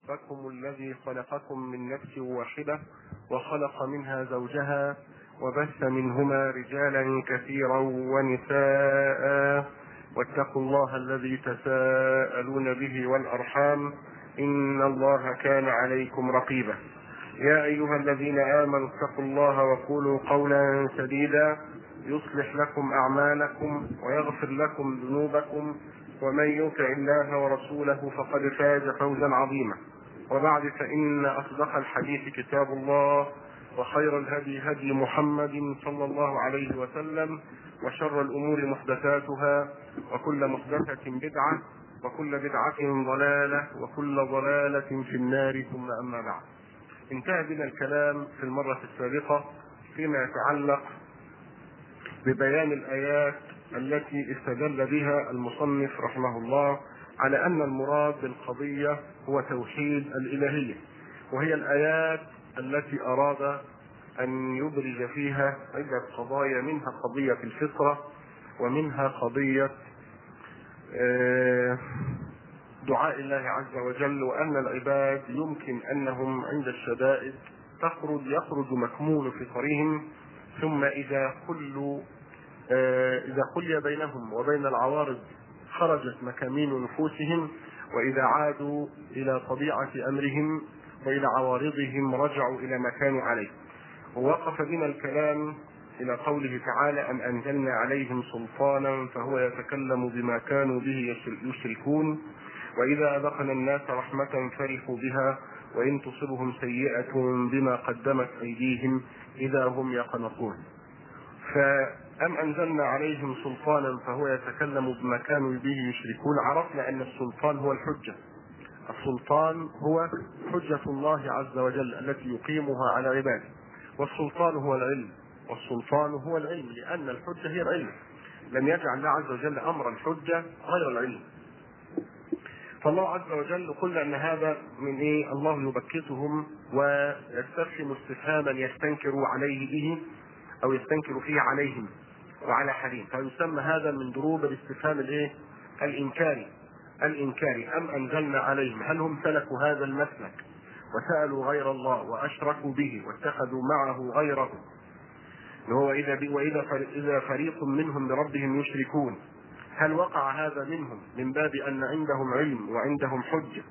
ربكم الذي خلقكم من نفس واحدة وخلق منها زوجها وبث منهما رجالا كثيرا ونساء واتقوا الله الذي تساءلون به والأرحام إن الله كان عليكم رقيبا يا أيها الذين آمنوا اتقوا الله وقولوا قولا سديدا يصلح لكم أعمالكم ويغفر لكم ذنوبكم ومن يطع الله ورسوله فقد فاز فوزا عظيما وبعد فإن أصدق الحديث كتاب الله وخير الهدي هدي محمد صلى الله عليه وسلم وشر الأمور محدثاتها وكل محدثة بدعة وكل بدعة ضلالة وكل ضلالة في النار ثم أما بعد انتهى بنا الكلام في المرة السابقة فيما يتعلق ببيان الآيات التي استدل بها المصنف رحمه الله على أن المراد بالقضية هو توحيد الإلهية وهي الآيات التي أراد أن يبرز فيها عدة قضايا منها قضية الفطرة ومنها قضية دعاء الله عز وجل وأن العباد يمكن أنهم عند الشدائد تخرج يخرج مكمول فطرهم ثم إذا خلوا إذا خلي بينهم وبين العوارض خرجت مكامين نفوسهم وإذا عادوا إلى طبيعة أمرهم وإلى عوارضهم رجعوا إلى ما كانوا عليه ووقف بنا الكلام إلى قوله تعالى أم أنزلنا عليهم سلطانا فهو يتكلم بما كانوا به يشركون وإذا أذقنا الناس رحمة فرحوا بها وإن تصبهم سيئة بما قدمت أيديهم إذا هم يقنطون فأم أنزلنا عليهم سلطانا فهو يتكلم بما كانوا به يشركون عرفنا أن السلطان هو الحجة السلطان هو حجة الله عز وجل التي يقيمها على عباده والسلطان هو العلم والسلطان هو العلم لأن الحجة هي العلم لم يجعل الله عز وجل أمر الحجة غير العلم فالله عز وجل قلنا ان هذا من ايه الله يبكتهم ويستفهم استفهاما يستنكر عليه به او يستنكر فيه عليهم وعلى حالهم فيسمى هذا من ضروب الاستفهام الايه الانكاري الانكاري ام انزلنا عليهم هل هم سلكوا هذا المسلك وسالوا غير الله واشركوا به واتخذوا معه غيره وهو اذا واذا اذا فريق منهم بربهم يشركون هل وقع هذا منهم من باب ان عندهم علم وعندهم حجه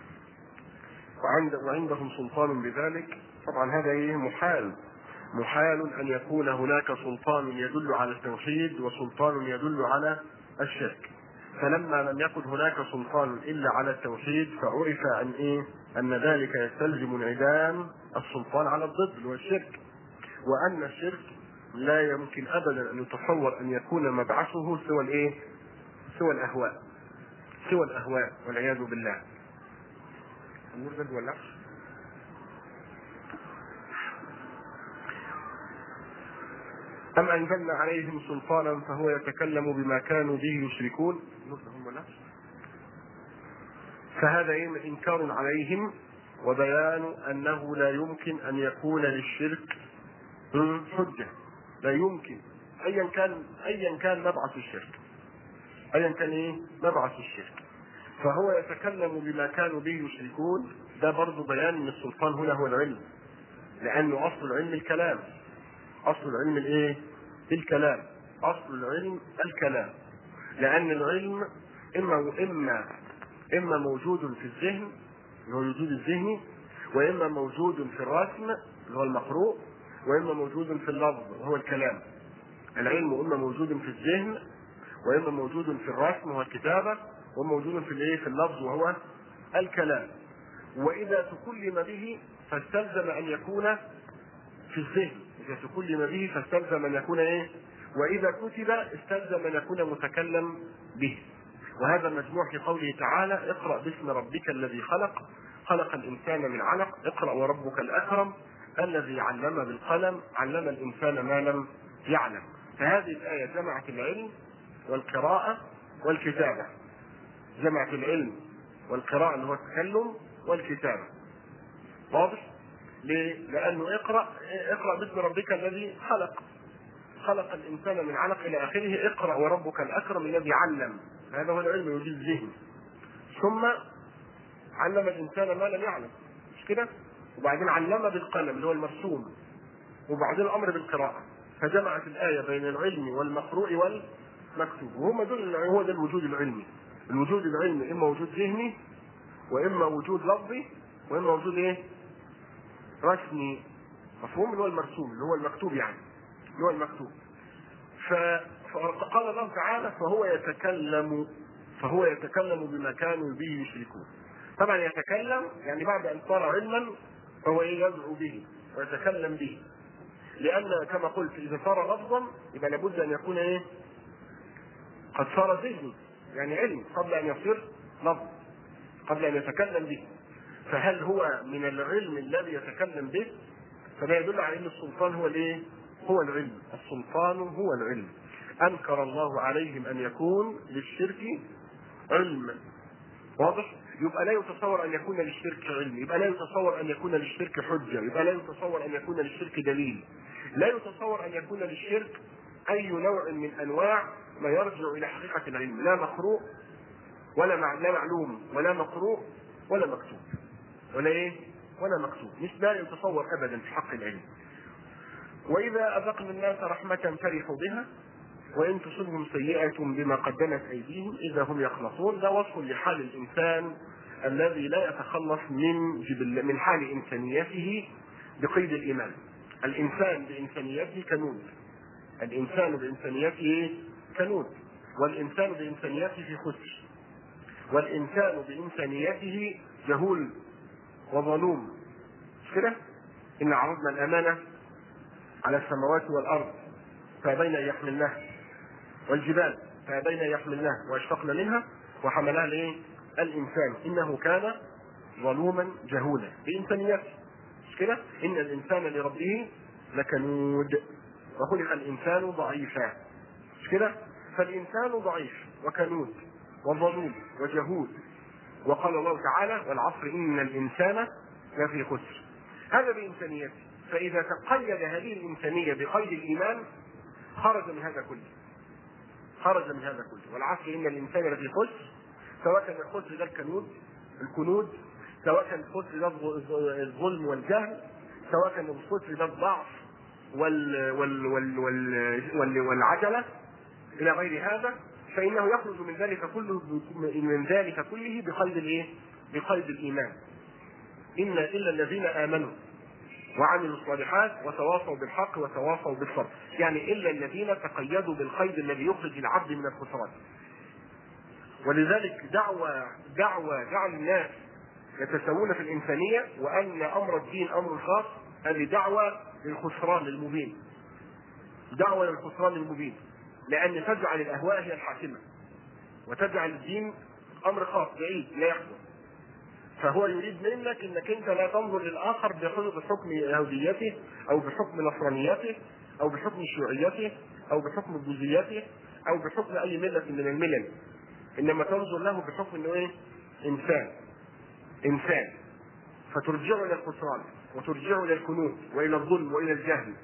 وعند وعندهم سلطان بذلك طبعا هذا ايه محال محال ان يكون هناك سلطان يدل على التوحيد وسلطان يدل على الشرك فلما لم يكن هناك سلطان الا على التوحيد فعرف ان ايه ان ذلك يستلزم انعدام السلطان على الضد اللي هو الشرك وان الشرك لا يمكن ابدا ان يتصور ان يكون مبعثه سوى الايه سوى الاهواء سوى الاهواء والعياذ بالله النور ده ولا أم أنزلنا عليهم سلطانا فهو يتكلم بما كانوا به يشركون فهذا إنكار عليهم وبيان أنه لا يمكن أن يكون للشرك حجة لا يمكن أيا كان أيا كان مبعث الشرك أيا كان إيه مبعث الشرك فهو يتكلم بما كانوا به يشركون ده برضه بيان ان السلطان هنا هو العلم لانه اصل العلم الكلام اصل العلم الايه الكلام اصل العلم الكلام لان العلم اما اما اما موجود في الذهن اللي هو الوجود الذهني واما موجود في الرسم اللي هو المقروء واما موجود في اللفظ وهو الكلام العلم اما موجود في الذهن واما موجود في الرسم وهو الكتابه وموجود في الايه في اللفظ وهو الكلام واذا تكلم به فاستلزم ان يكون في الذهن اذا تكلم به فاستلزم ان يكون ايه واذا كتب استلزم ان يكون متكلم به وهذا مجموع في قوله تعالى اقرا باسم ربك الذي خلق خلق الانسان من علق اقرا وربك الاكرم الذي علم بالقلم علم الانسان ما لم يعلم فهذه الايه جمعت العلم والقراءه والكتابه جمعت العلم والقراءة اللي هو التكلم والكتابة واضح؟ ليه؟ لأنه اقرأ اقرأ باسم ربك الذي خلق خلق الإنسان من علق إلى آخره اقرأ وربك الأكرم الذي علم هذا هو العلم الوجود الذهني ثم علم الانسان ما لم يعلم مش كده وبعدين علم بالقلم اللي هو المرسوم وبعدين الامر بالقراءه فجمعت الايه بين العلم والمقروء والمكتوب وهم دول هو ده الوجود العلمي الوجود العلمي اما وجود ذهني واما وجود لفظي واما وجود ايه رسمي مفهوم اللي هو المرسوم اللي هو المكتوب يعني اللي هو المكتوب ف... فقال الله تعالى فهو يتكلم فهو يتكلم بما كانوا به يشركون طبعا يتكلم يعني بعد ان صار علما فهو ايه يدعو به ويتكلم به لان كما قلت اذا صار لفظا يبقى لابد ان يكون ايه قد صار ذهني يعني علم قبل ان يصير لفظ قبل ان يتكلم به فهل هو من العلم الذي يتكلم به فده يدل على ان السلطان هو الايه هو العلم السلطان هو العلم انكر الله عليهم ان يكون للشرك علم واضح يبقى لا يتصور ان يكون للشرك علم يبقى لا يتصور ان يكون للشرك حجه يبقى لا يتصور ان يكون للشرك دليل لا يتصور ان يكون للشرك اي نوع من انواع ما يرجع الى حقيقه العلم لا مقروء ولا مع... لا معلوم ولا مقروء ولا مكتوب ولا ايه ولا مكتوب مش لا يتصور ابدا في حق العلم واذا اذقنا الناس رحمه فرحوا بها وان تصبهم سيئه بما قدمت ايديهم اذا هم يخلصون ده وصف لحال الانسان الذي لا يتخلص من جبل من حال انسانيته بقيد الايمان الانسان بانسانيته كنود الانسان بانسانيته كنود والانسان بانسانيته خسر والانسان بانسانيته جهول وظلوم مش كده؟ ان عرضنا الامانه على السماوات والارض فابين ان يحملنها والجبال فابين ان يحملنها واشفقن منها وحملها الايه؟ الانسان انه كان ظلوما جهولا بانسانيته مش كده؟ ان الانسان لربه لكنود وخلق الانسان ضعيفا مش كده؟ فالانسان ضعيف وكنود وظلوم وجهول وقال الله تعالى والعصر ان الانسان لفي خسر هذا بانسانيته فاذا تقيد هذه الانسانيه بقيد الايمان خرج من هذا كله خرج من هذا كله والعصر ان الانسان لفي خسر سواء كان الخسر ده الكنود الكنود سواء كان الخسر ده الظلم والجهل سواء كان الخسر ده الضعف وال وال وال وال وال والعجله الى غير هذا فانه يخرج من ذلك كله من ذلك كله بقيد الايه؟ بقيد الايمان. ان الا الذين امنوا وعملوا الصالحات وتواصوا بالحق وتواصوا بالصبر، يعني الا الذين تقيدوا بالقيد الذي يخرج العبد من الخسران. ولذلك دعوى دعوى جعل الناس يتساوون في الانسانيه وان امر الدين امر خاص هذه دعوه للخسران المبين. دعوه للخسران المبين. لأن تجعل الأهواء هي الحاكمة وتجعل الدين أمر خاص بعيد لا يحدث فهو يريد منك انك انت لا تنظر للاخر بحكم يهوديته او بحكم نصرانيته او بحكم شيوعيته او بحكم بوذيته او بحكم اي مله من الملل انما تنظر له بحكم انه ايه؟ انسان انسان فترجعه الى الخسران وترجعه الى الكنوز والى الظلم والى الجهل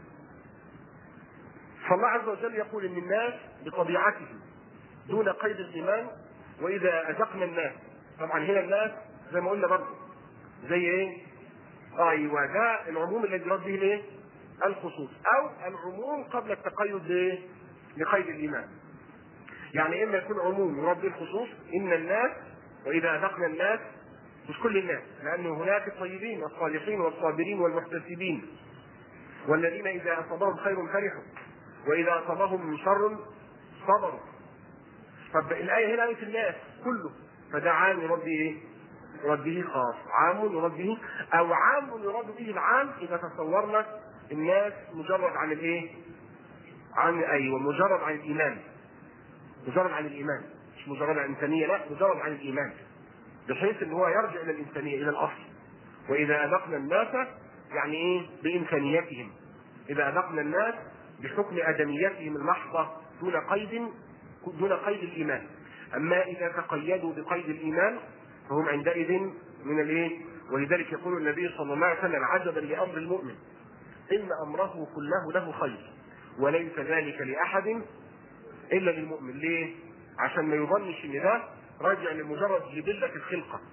فالله عز وجل يقول ان الناس بطبيعتهم دون قيد الايمان واذا اذقنا الناس طبعا هنا الناس زي ما قلنا برضه زي ايه؟ ايوه ده العموم الذي يراد به الايه؟ الخصوص او العموم قبل التقيد بايه؟ بقيد الايمان. يعني اما يكون عموم يراد به الخصوص ان الناس واذا اذقنا الناس مش كل الناس لان هناك الطيبين والصالحين والصابرين والمحتسبين والذين اذا اصابهم خير فرحوا واذا اصابهم شر صبروا طب الايه هنا آية الناس كله فده عام يراد به ايه؟ يراد به خاص عام يراد به او عام يراد به العام اذا تصورنا الناس مجرد عن الايه؟ عن ايوه مجرد عن الايمان مجرد عن الايمان مش مجرد عن الانسانيه لا مجرد عن الايمان بحيث ان هو يرجع الى الانسانيه الى الاصل واذا اذقنا الناس يعني ايه؟ بامكانياتهم اذا اذقنا الناس بحكم ادميتهم المحضه دون قيد دون قيد الايمان اما اذا تقيدوا بقيد الايمان فهم عندئذ من الايه؟ ولذلك يقول النبي صلى الله عليه وسلم عجبا لامر المؤمن ان امره كله له خير وليس ذلك لاحد الا للمؤمن ليه؟ عشان ما يظنش ان ده راجع لمجرد جبله الخلقه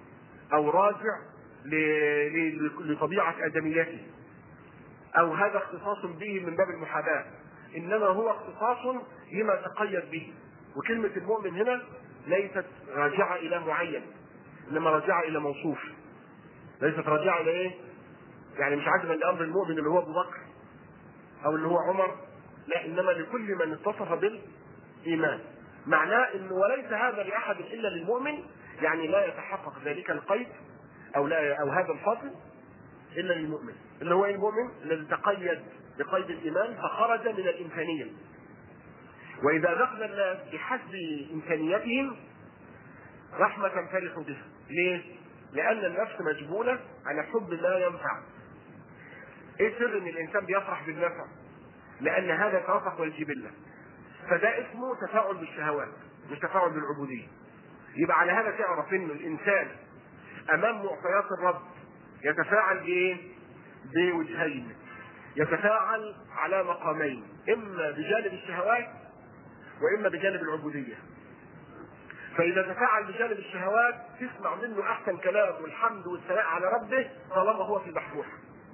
او راجع لطبيعه ادميته او هذا اختصاص به من باب المحاباه انما هو اختصاص لما تقيد به وكلمه المؤمن هنا ليست راجعه الى معين انما راجعه الى موصوف ليست راجعه الى ايه؟ يعني مش عاجبا لامر المؤمن اللي هو ابو بكر او اللي هو عمر لا انما لكل من اتصف بالايمان معناه انه وليس هذا لاحد الا للمؤمن يعني لا يتحقق ذلك القيد او لا او هذا الفضل الا للمؤمن اللي هو المؤمن الذي تقيد بقيد الايمان فخرج من الامكانيه واذا ذقنا الناس بحسب امكانيتهم رحمه فرحوا بها ليه؟ لان النفس مجبوله على حب ما ينفع ايه سر ان الانسان بيفرح بالنفع لان هذا توافق والجبله فده اسمه تفاعل بالشهوات مش تفاعل بالعبوديه يبقى على هذا تعرف ان الانسان امام معطيات الرب يتفاعل بايه؟ بوجهين يتفاعل على مقامين اما بجانب الشهوات واما بجانب العبوديه فاذا تفاعل بجانب الشهوات تسمع منه احسن كلام والحمد والثناء على ربه طالما هو في البحبوح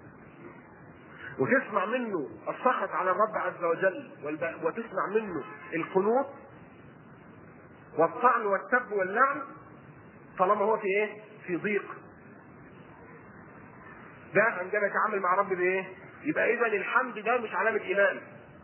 وتسمع منه السخط على الرب عز وجل وتسمع منه القنوط والطعن والسب واللعن طالما هو في ايه؟ في ضيق. ده عندما يتعامل مع رب بايه؟ يبقى اذا الحمد ده مش علامة ايمان.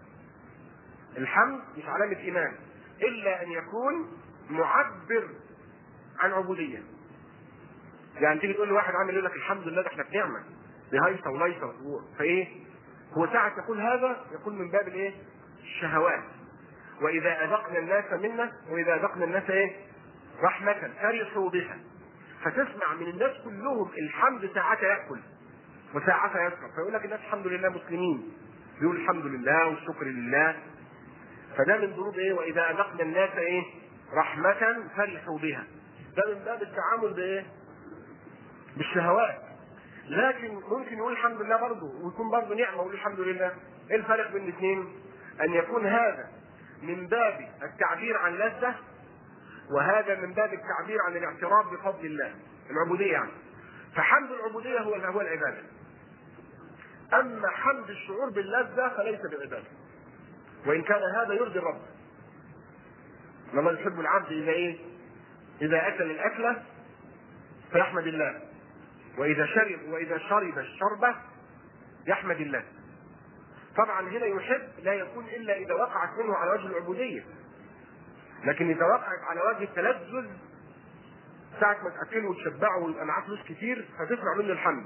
الحمد مش علامة ايمان الا ان يكون معبر عن عبودية. يعني تيجي تقول لواحد عامل يقول لك الحمد لله ده احنا في نعمة. دي هيصة وليصة فايه؟ هو ساعة يقول هذا يقول من باب الايه؟ الشهوات. واذا اذقنا الناس منا واذا اذقنا الناس ايه؟ رحمة فرحوا بها. فتسمع من الناس كلهم الحمد ساعة يأكل وساعة يشرب فيقول لك الناس الحمد لله مسلمين يقول الحمد لله والشكر لله فده من ضروب ايه واذا اذقنا الناس ايه رحمة فرحوا بها ده من باب التعامل بايه بالشهوات لكن ممكن يقول الحمد لله برضه ويكون برضه نعمة ويقول الحمد لله ايه الفرق بين الاثنين ان يكون هذا من باب التعبير عن لذة وهذا من باب التعبير عن الاعتراف بفضل الله العبودية يعني فحمد العبودية هو هو العبادة أما حمد الشعور باللذة فليس بعبادة وإن كان هذا يرضي الرب لما يحب العبد إذا إيه؟ إذا أكل الأكلة فيحمد الله وإذا شرب وإذا شرب الشربة يحمد الله طبعا هنا يحب لا يكون إلا إذا وقعت منه على وجه العبودية لكن اذا وقعت على وجه التلذذ ساعة ما تأكله وتشبعه ويبقى معاه فلوس كتير هتسمع منه الحمد.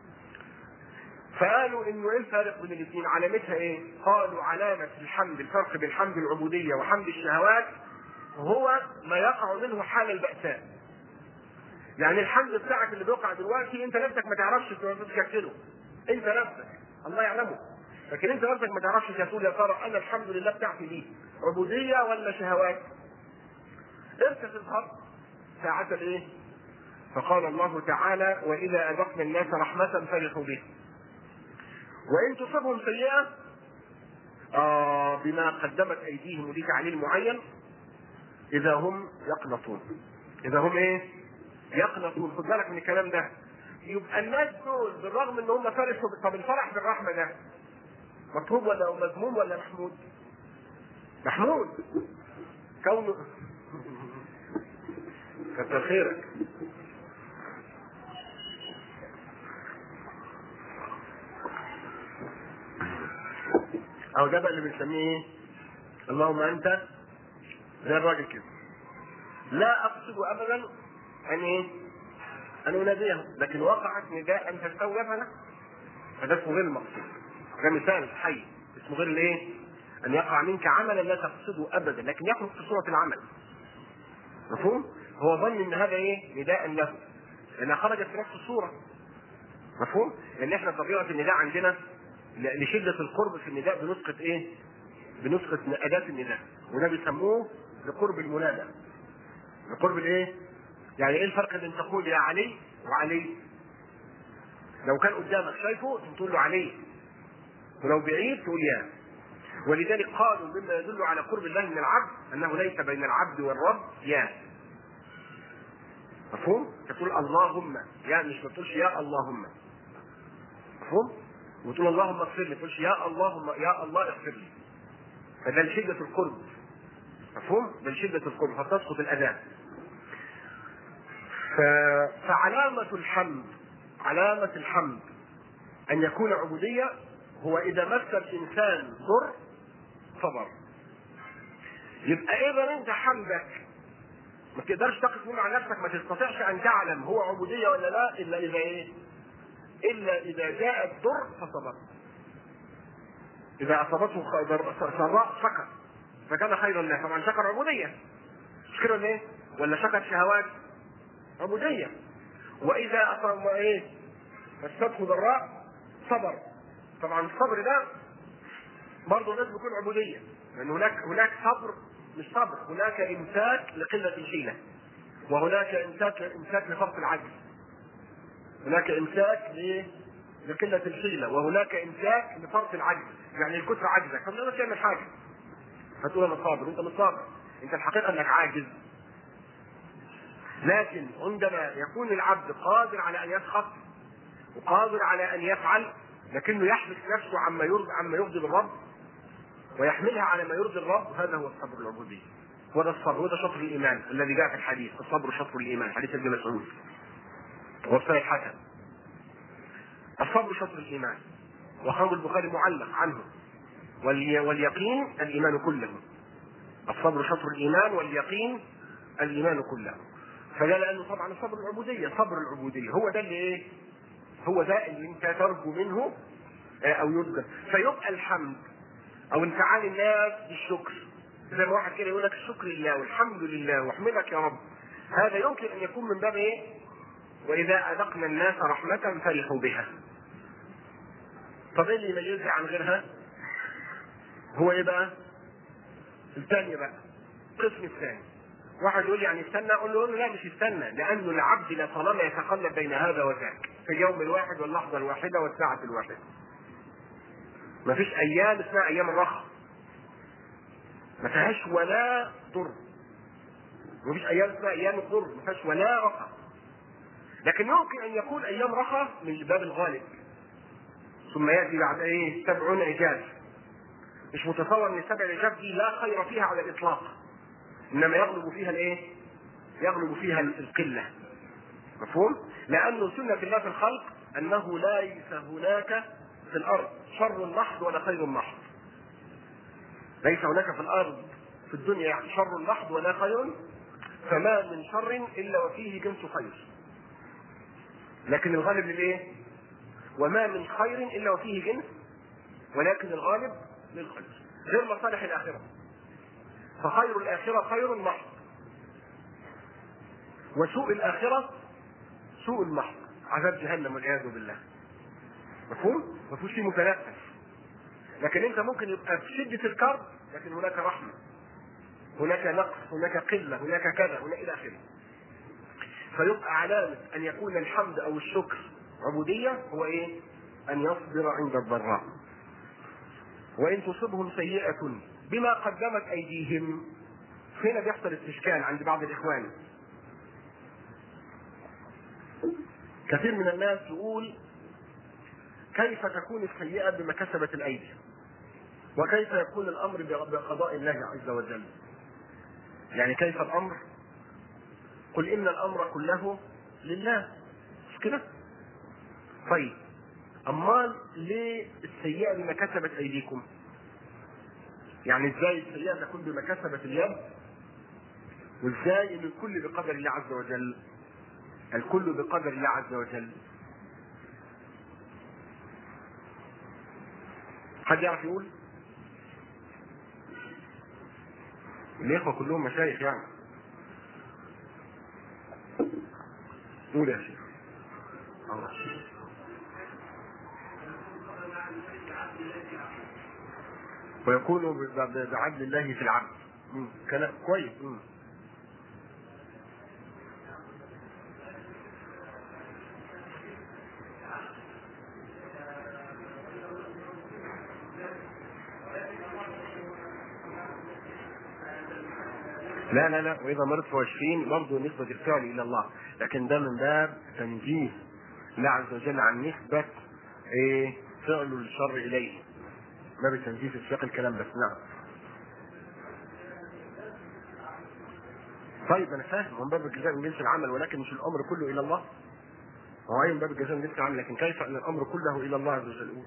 فقالوا انه ايه الفارق بين الاثنين؟ علامتها ايه؟ قالوا علامة الحمد الفرق بين حمد العبودية وحمد الشهوات هو ما يقع منه حال البأساء. يعني الحمد بتاعك اللي بيقع دلوقتي انت نفسك ما تعرفش تشكله. انت نفسك الله يعلمه. لكن انت نفسك ما تعرفش تقول يا ترى انا الحمد لله بتاعتي دي عبودية ولا شهوات؟ امتى تظهر؟ ساعة الايه؟ فقال الله تعالى واذا اذقنا الناس رحمة فرحوا به. وان تصبهم سيئة آه بما قدمت ايديهم ودي تعليل معين اذا هم يقنطون. اذا هم ايه؟ يقنطون خد بالك من الكلام ده. يبقى الناس دول بالرغم ان هم فرحوا طب الفرح بالرحمة ده مطلوب ولا مذموم ولا محمود؟ محمود كونه كتر خيرك او ده بقى اللي بنسميه ايه اللهم انت زي الراجل كده لا اقصد ابدا ان ايه ان اناديه لكن وقعت نداء فاستوجب له فده اسمه غير المقصود ده مثال حي اسمه غير الايه ان يقع منك عملا لا تقصده ابدا لكن يخرج في صوره العمل مفهوم هو ظن ان هذا ايه نداء له لانها خرجت في نفس الصوره مفهوم لان احنا طبيعه النداء عندنا لشده القرب في النداء بنسخه ايه بنسخه اداه النداء وده بيسموه لقرب المنادى لقرب الايه يعني ايه الفرق بين تقول يا علي وعلي لو كان قدامك شايفه تقول له علي ولو بعيد تقول يا ولذلك قالوا مما يدل على قرب الله من العبد انه ليس بين العبد والرب يا مفهوم؟ تقول اللهم يا مش ما تقولش يا اللهم مفهوم؟ وتقول اللهم اغفر لي ما تقولش يا اللهم يا الله اغفر لي فده لشدة القرب مفهوم؟ ده لشدة القرب فتسقط الأذان ف... فعلامة الحمد علامة الحمد أن يكون عبودية هو إذا مس الإنسان ضر صبر يبقى إذا أنت حمدك ما تقدرش تقف مع نفسك ما تستطيعش أن تعلم هو عبودية ولا لا إلا إذا إيه؟ إلا إذا جاء الضر فصبر إذا أصابته سراء شكر فكان خيرا له طبعا شكر عبودية مش كده ولا إيه؟ ولا شكر شهوات عبودية وإذا أصاب إيه؟ مسته ضراء صبر طبعا الصبر ده برضه لازم يكون عبودية لأن هناك هناك صبر مش صبر هناك إمساك لقلة الحيلة وهناك إمساك إمساك لفرط العجز هناك إمساك ل لقلة الحيلة وهناك إمساك لفرط العجز يعني الكثر عجزك فما تعمل حاجة هتقول أنا صابر وأنت مش صابر أنت الحقيقة أنك عاجز لكن عندما يكون العبد قادر على ان يسخط وقادر على ان يفعل لكنه يحبس نفسه عما يرضي عما يغضب الرب ويحملها على ما يرضي الرب هذا هو الصبر العبودي وده الصبر وده شطر الايمان الذي جاء في الحديث الصبر شطر الايمان حديث ابن مسعود وفاء الحسن الصبر شطر الايمان وخرج البخاري معلق عنه والي- واليقين الايمان كله الصبر شطر الايمان واليقين الايمان كله فده لانه طبعا صبر العبوديه صبر العبوديه هو ده اللي ايه هو ده اللي انت ترجو منه آه، او يرجى فيبقى الحمد او انفعال الناس بالشكر زي ما واحد كده يقول لك الشكر لله والحمد لله واحمدك يا رب هذا يمكن ان يكون من باب ايه واذا اذقنا الناس رحمه فرحوا بها طب ايه اللي يميزها عن غيرها هو ايه بقى الثانيه بقى القسم الثاني واحد يقول يعني استنى اقول له لا مش استنى لانه العبد لطالما يتقلب بين هذا وذاك في اليوم الواحد واللحظه الواحده والساعه الواحده ما فيش ايام اسمها ايام الرخاء ما فيهاش ولا ضر ما فيش ايام اسمها ايام الضر ما فيهاش ولا رخاء لكن يمكن ان يكون ايام رخاء من باب الغالب ثم ياتي بعد ايه سبعون عجاز مش متصور ان السبع العجاز دي لا خير فيها على الاطلاق انما يغلب فيها الايه؟ يغلب فيها القله. مفهوم؟ لانه سنه الله في الخلق انه ليس هناك في الارض شر محض ولا خير محض. ليس هناك في الارض في الدنيا يعني شر محض ولا خير فما من شر الا وفيه جنس خير. لكن الغالب للايه؟ وما من خير الا وفيه جنس ولكن الغالب للخير. غير مصالح الاخره. فخير الآخرة خير محض وسوء الآخرة سوء محض عذاب جهنم والعياذ بالله مفهوم؟ ما فيهوش فيه متنفس لكن انت ممكن يبقى في شدة الكرب لكن هناك رحمة هناك نقص هناك قلة هناك كذا هناك إلى آخره فيبقى علامة أن يكون الحمد أو الشكر عبودية هو إيه؟ أن يصبر عند الضراء وإن تصبهم سيئة بما قدمت ايديهم هنا بيحصل استشكال عند بعض الاخوان كثير من الناس يقول كيف تكون السيئة بما كسبت الايدي وكيف يكون الامر بقضاء الله عز وجل يعني كيف الامر قل ان الامر كله لله مش كده طيب امال ليه السيئة بما كسبت ايديكم يعني ازاي السيئة تكون بما كسبت اليد وازاي ان الكل بقدر الله عز وجل الكل بقدر الله عز وجل حد يعرف يقول الاخوة كلهم مشايخ يعني قول يا شيخ الله ويكون بعدل الله في العبد مم. كلام كويس مم. لا لا لا واذا مرضت واشفين برضه نسبه الفعل الى الله لكن ده من باب تنزيه الله عز وجل عن نسبة ايه فعل الشر اليه باب التنزيه في سياق الكلام بس نعم طيب انا فاهم من باب الجزاء من جنس العمل ولكن مش الامر كله الى الله هو اي من باب الجزاء من جنس العمل لكن كيف ان الامر كله الى الله عز وجل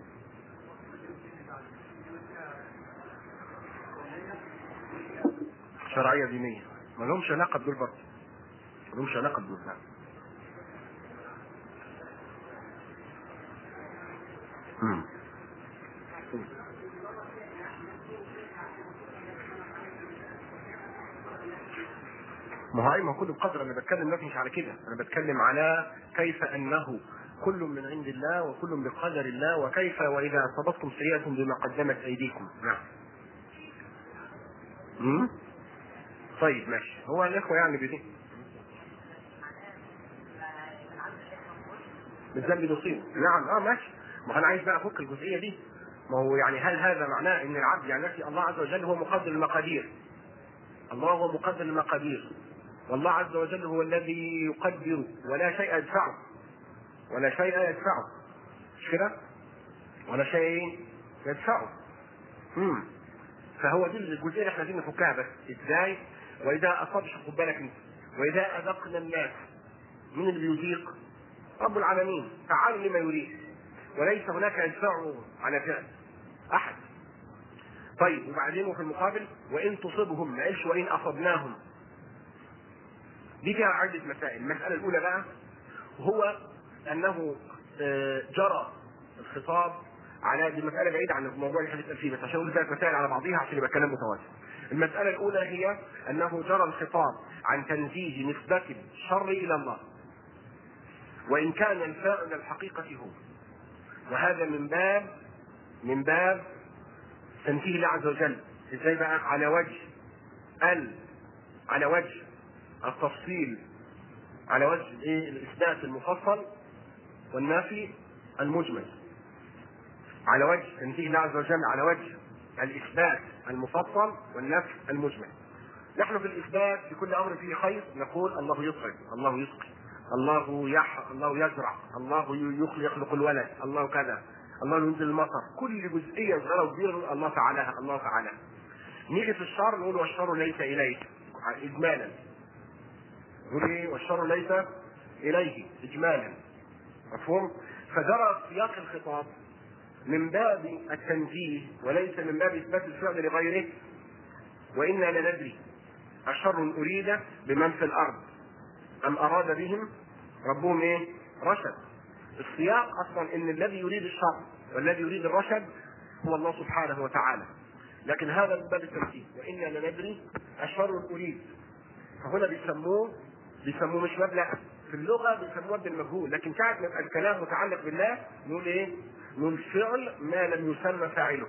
شرعيه دينيه ما لهمش علاقه بدول برضه ما لهمش علاقه بدول نعم. مم. ما هو ايوه كل بقدر انا بتكلم دلوقتي مش على كده انا بتكلم على كيف انه كل من عند الله وكل بقدر الله وكيف واذا اصابتكم سيئه بما قدمت ايديكم نعم امم طيب ماشي هو الاخوه يعني بدي بالذنب يصيب نعم اه ماشي ما انا عايز بقى افك الجزئيه دي ما هو يعني هل هذا معناه ان العبد يعني نفسي الله عز وجل هو مقدر المقادير الله هو مقدر المقادير والله عز وجل هو الذي يقدر ولا شيء يدفعه ولا شيء يدفعه مش كده؟ ولا شيء يدفعه امم فهو دي الجزئيه اللي احنا عايزين نفكها بس ازاي؟ واذا اصاب خد بالك انت واذا اذقنا الناس من اللي بيذيق؟ رب العالمين فعال لما يريد وليس هناك يدفعه على فعل احد طيب وبعدين وفي المقابل وان تصبهم ما قالش وان اصبناهم دي فيها عدة مسائل المسألة الأولى بقى هو أنه جرى الخطاب على دي مسألة بعيدة عن الموضوع اللي هنسأل فيه بس عشان أقول ثلاث مسائل على بعضيها عشان يبقى كلام متوازن. المسألة الأولى هي أنه جرى الخطاب عن تنزيه نسبة الشر إلى الله. وإن كان الفاعل الحقيقة هو. وهذا من باب من باب تنزيه الله عز وجل. إزاي بقى؟ على وجه ال على وجه التفصيل على وجه ايه الاثبات المفصل والنافي المجمل على وجه تنزيه الله عز وجل على وجه الاثبات المفصل والنفي المجمل نحن في الاثبات في كل امر فيه خير نقول الله يطعم الله يسقي الله يح الله يزرع الله يخلق الولد الله كذا الله ينزل المطر كل جزئيه صغيره وكبيره الله فعلها الله فعلها نيجي في الشر نقول والشر ليس اليك اجمالا يقول ايه والشر ليس اليه اجمالا مفهوم فجرى سياق الخطاب من باب التنزيه وليس من باب اثبات الفعل لغيره وانا لندري اشر اريد بمن في الارض ام اراد بهم ربهم ايه رشد السياق اصلا ان الذي يريد الشر والذي يريد الرشد هو الله سبحانه وتعالى لكن هذا من باب التنزيه وانا لندري اشر اريد فهنا بيسموه بيسموه مش مبلغ في اللغه بيسموه مبني المجهول لكن ساعه ما يبقى الكلام متعلق بالله نقول ايه؟ نقول فعل ما لم يسمى فاعله.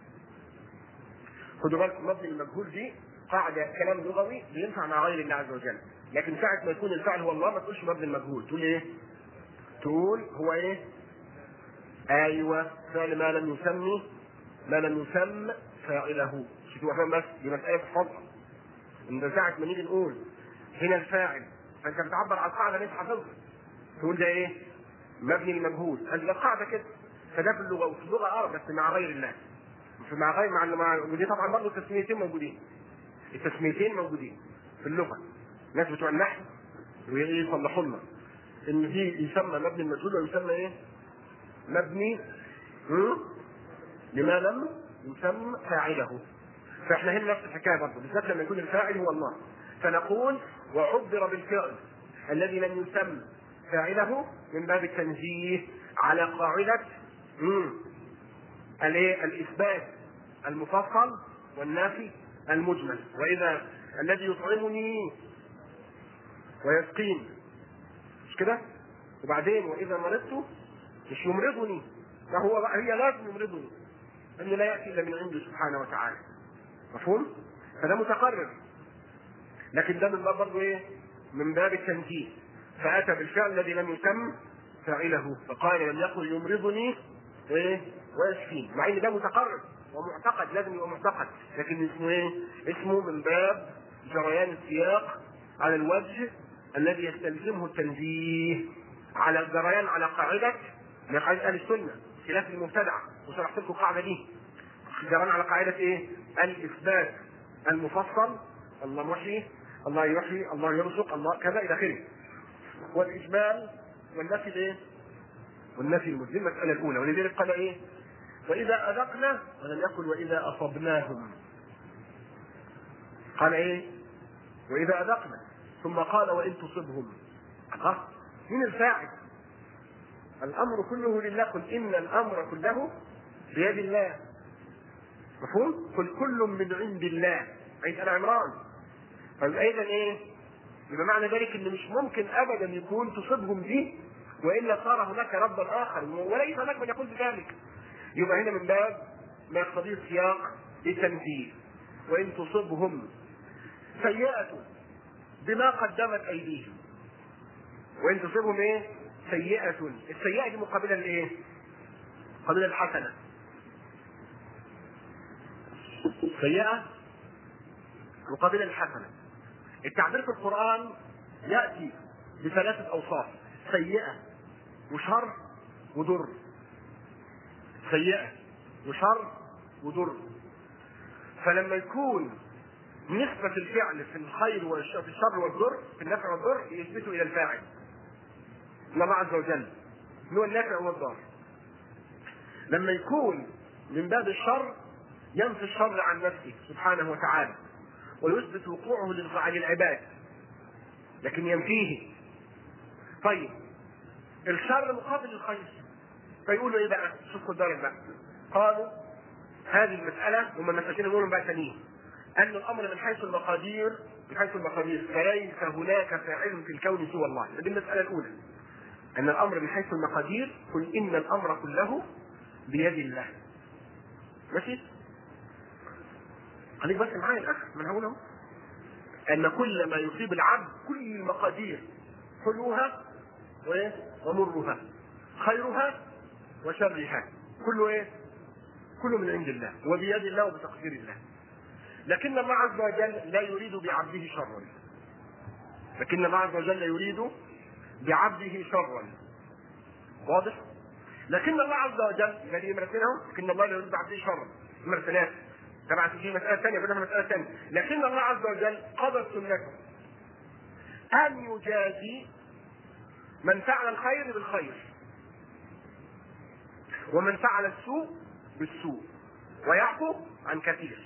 خدوا بالكم مبني المجهول دي قاعده كلام لغوي بينفع مع غير الله عز وجل لكن ساعه ما يكون الفعل هو الله ما تقولش مبني المجهول تقول ايه؟ تقول هو ايه؟ ايوه فعل ما لم يسمي ما لم يسم فاعله مش تبقى فاهم بس دي مساله تحفظها ان ساعه ما نيجي نقول هنا الفاعل فانت بتعبر عن القاعده اللي انت حافظها تقول ده ايه؟ مبني المجهول قال ده قاعده كده فده في اللغه وفي اللغه اه بس مع غير الله مع غير مع, مع ودي طبعا برضه التسميتين موجودين التسميتين موجودين في اللغه الناس بتوع النحو يصلحوا لنا ان دي يسمى مبني المجهول ويسمى ايه؟ مبني لما لم يسمى فاعله فاحنا هنا نفس الحكايه برضه بالذات لما يكون الفاعل هو الله فنقول وعبر بالفعل الذي لم يسم فاعله من باب التنزيه على قاعدة الايه الاثبات المفصل والنافي المجمل واذا الذي يطعمني ويسقين مش كده وبعدين واذا مرضت مش يمرضني فهو بقى هي لازم يمرضني ان لا ياتي الا من عنده سبحانه وتعالى مفهوم فده متقرر لكن ده من باب برضه ايه من باب التنزيه فاتى بالفعل الذي لم يسم فاعله فقال لم يقل يمرضني ايه ويشفين مع ان ده متقرر ومعتقد لازم يبقى معتقد لكن اسمه ايه؟ اسمه من باب جريان السياق على الوجه الذي يستلزمه التنزيه على الجريان على قاعدة من قاعدة أهل السنة خلاف المبتدعة وشرحت لكم القاعدة دي الجريان على قاعدة إيه؟ الإثبات المفصل الله محيي الله يحيي الله يرزق الله كذا إلى آخره والإجمال والنفي الإيه؟ والنفي المسلم المسألة الأولى ولذلك قال إيه؟ وإذا أذقنا ولم يقل وإذا أصبناهم قال إيه؟ وإذا أذقنا ثم قال وإن تصبهم ها من الفاعل الأمر كله لله قل إن الأمر كله بيد الله مفهوم؟ قل كل من عند الله عيد آل عمران فأيضا إيه؟ يبقى معنى ذلك إن مش ممكن أبدا يكون تصيبهم دي وإلا صار هناك ربا آخر وليس هناك من يقول بذلك يبقى هنا من باب ما يقتضيه السياق لتنزيل وإن تصبهم سيئة بما قدمت أيديهم وإن تصبهم إيه؟ سيئة السيئة دي مقابلة لإيه؟ مقابلة الحسنة سيئة مقابلة الحسنة التعبير في القرآن يأتي بثلاثة أوصاف سيئة وشر وضر سيئة وشر وضر فلما يكون نسبة الفعل في الخير والشر في الشر والضر في النفع والضر يثبته إلى الفاعل إلى الله عز وجل هو النافع والضار لما يكون من باب الشر ينفي الشر عن نفسه سبحانه وتعالى ويثبت وقوعه للعباد لكن ينفيه طيب الشر مقابل الخير فيقولوا ايه بقى شوف خد بالك بقى قالوا هذه المسألة هم مسألتين نقولهم بقى ثانيين أن الأمر من حيث المقادير من حيث المقادير فليس هناك فاعل في الكون سوى الله هذه المسألة الأولى أن الأمر من حيث المقادير قل إن الأمر كله بيد الله ماشي خليك بس معايا الأخ من هنا أهو أن كل ما يصيب العبد كل المقادير حلوها وإيه؟ ومرها خيرها وشرها كله ايه؟ كله من عند الله وبيد الله وبتقدير الله لكن الله عز وجل لا يريد بعبده شرا لكن الله عز وجل يريد بعبده شرا واضح؟ لكن الله عز وجل الذي مرسله لكن الله لا يريد بعبده شرا مرسلات طبعا في مسألة ثانية بدنا مسألة ثانية لكن الله عز وجل قضى سنته أن يجازي من فعل الخير بالخير ومن فعل السوء بالسوء ويعفو عن كثير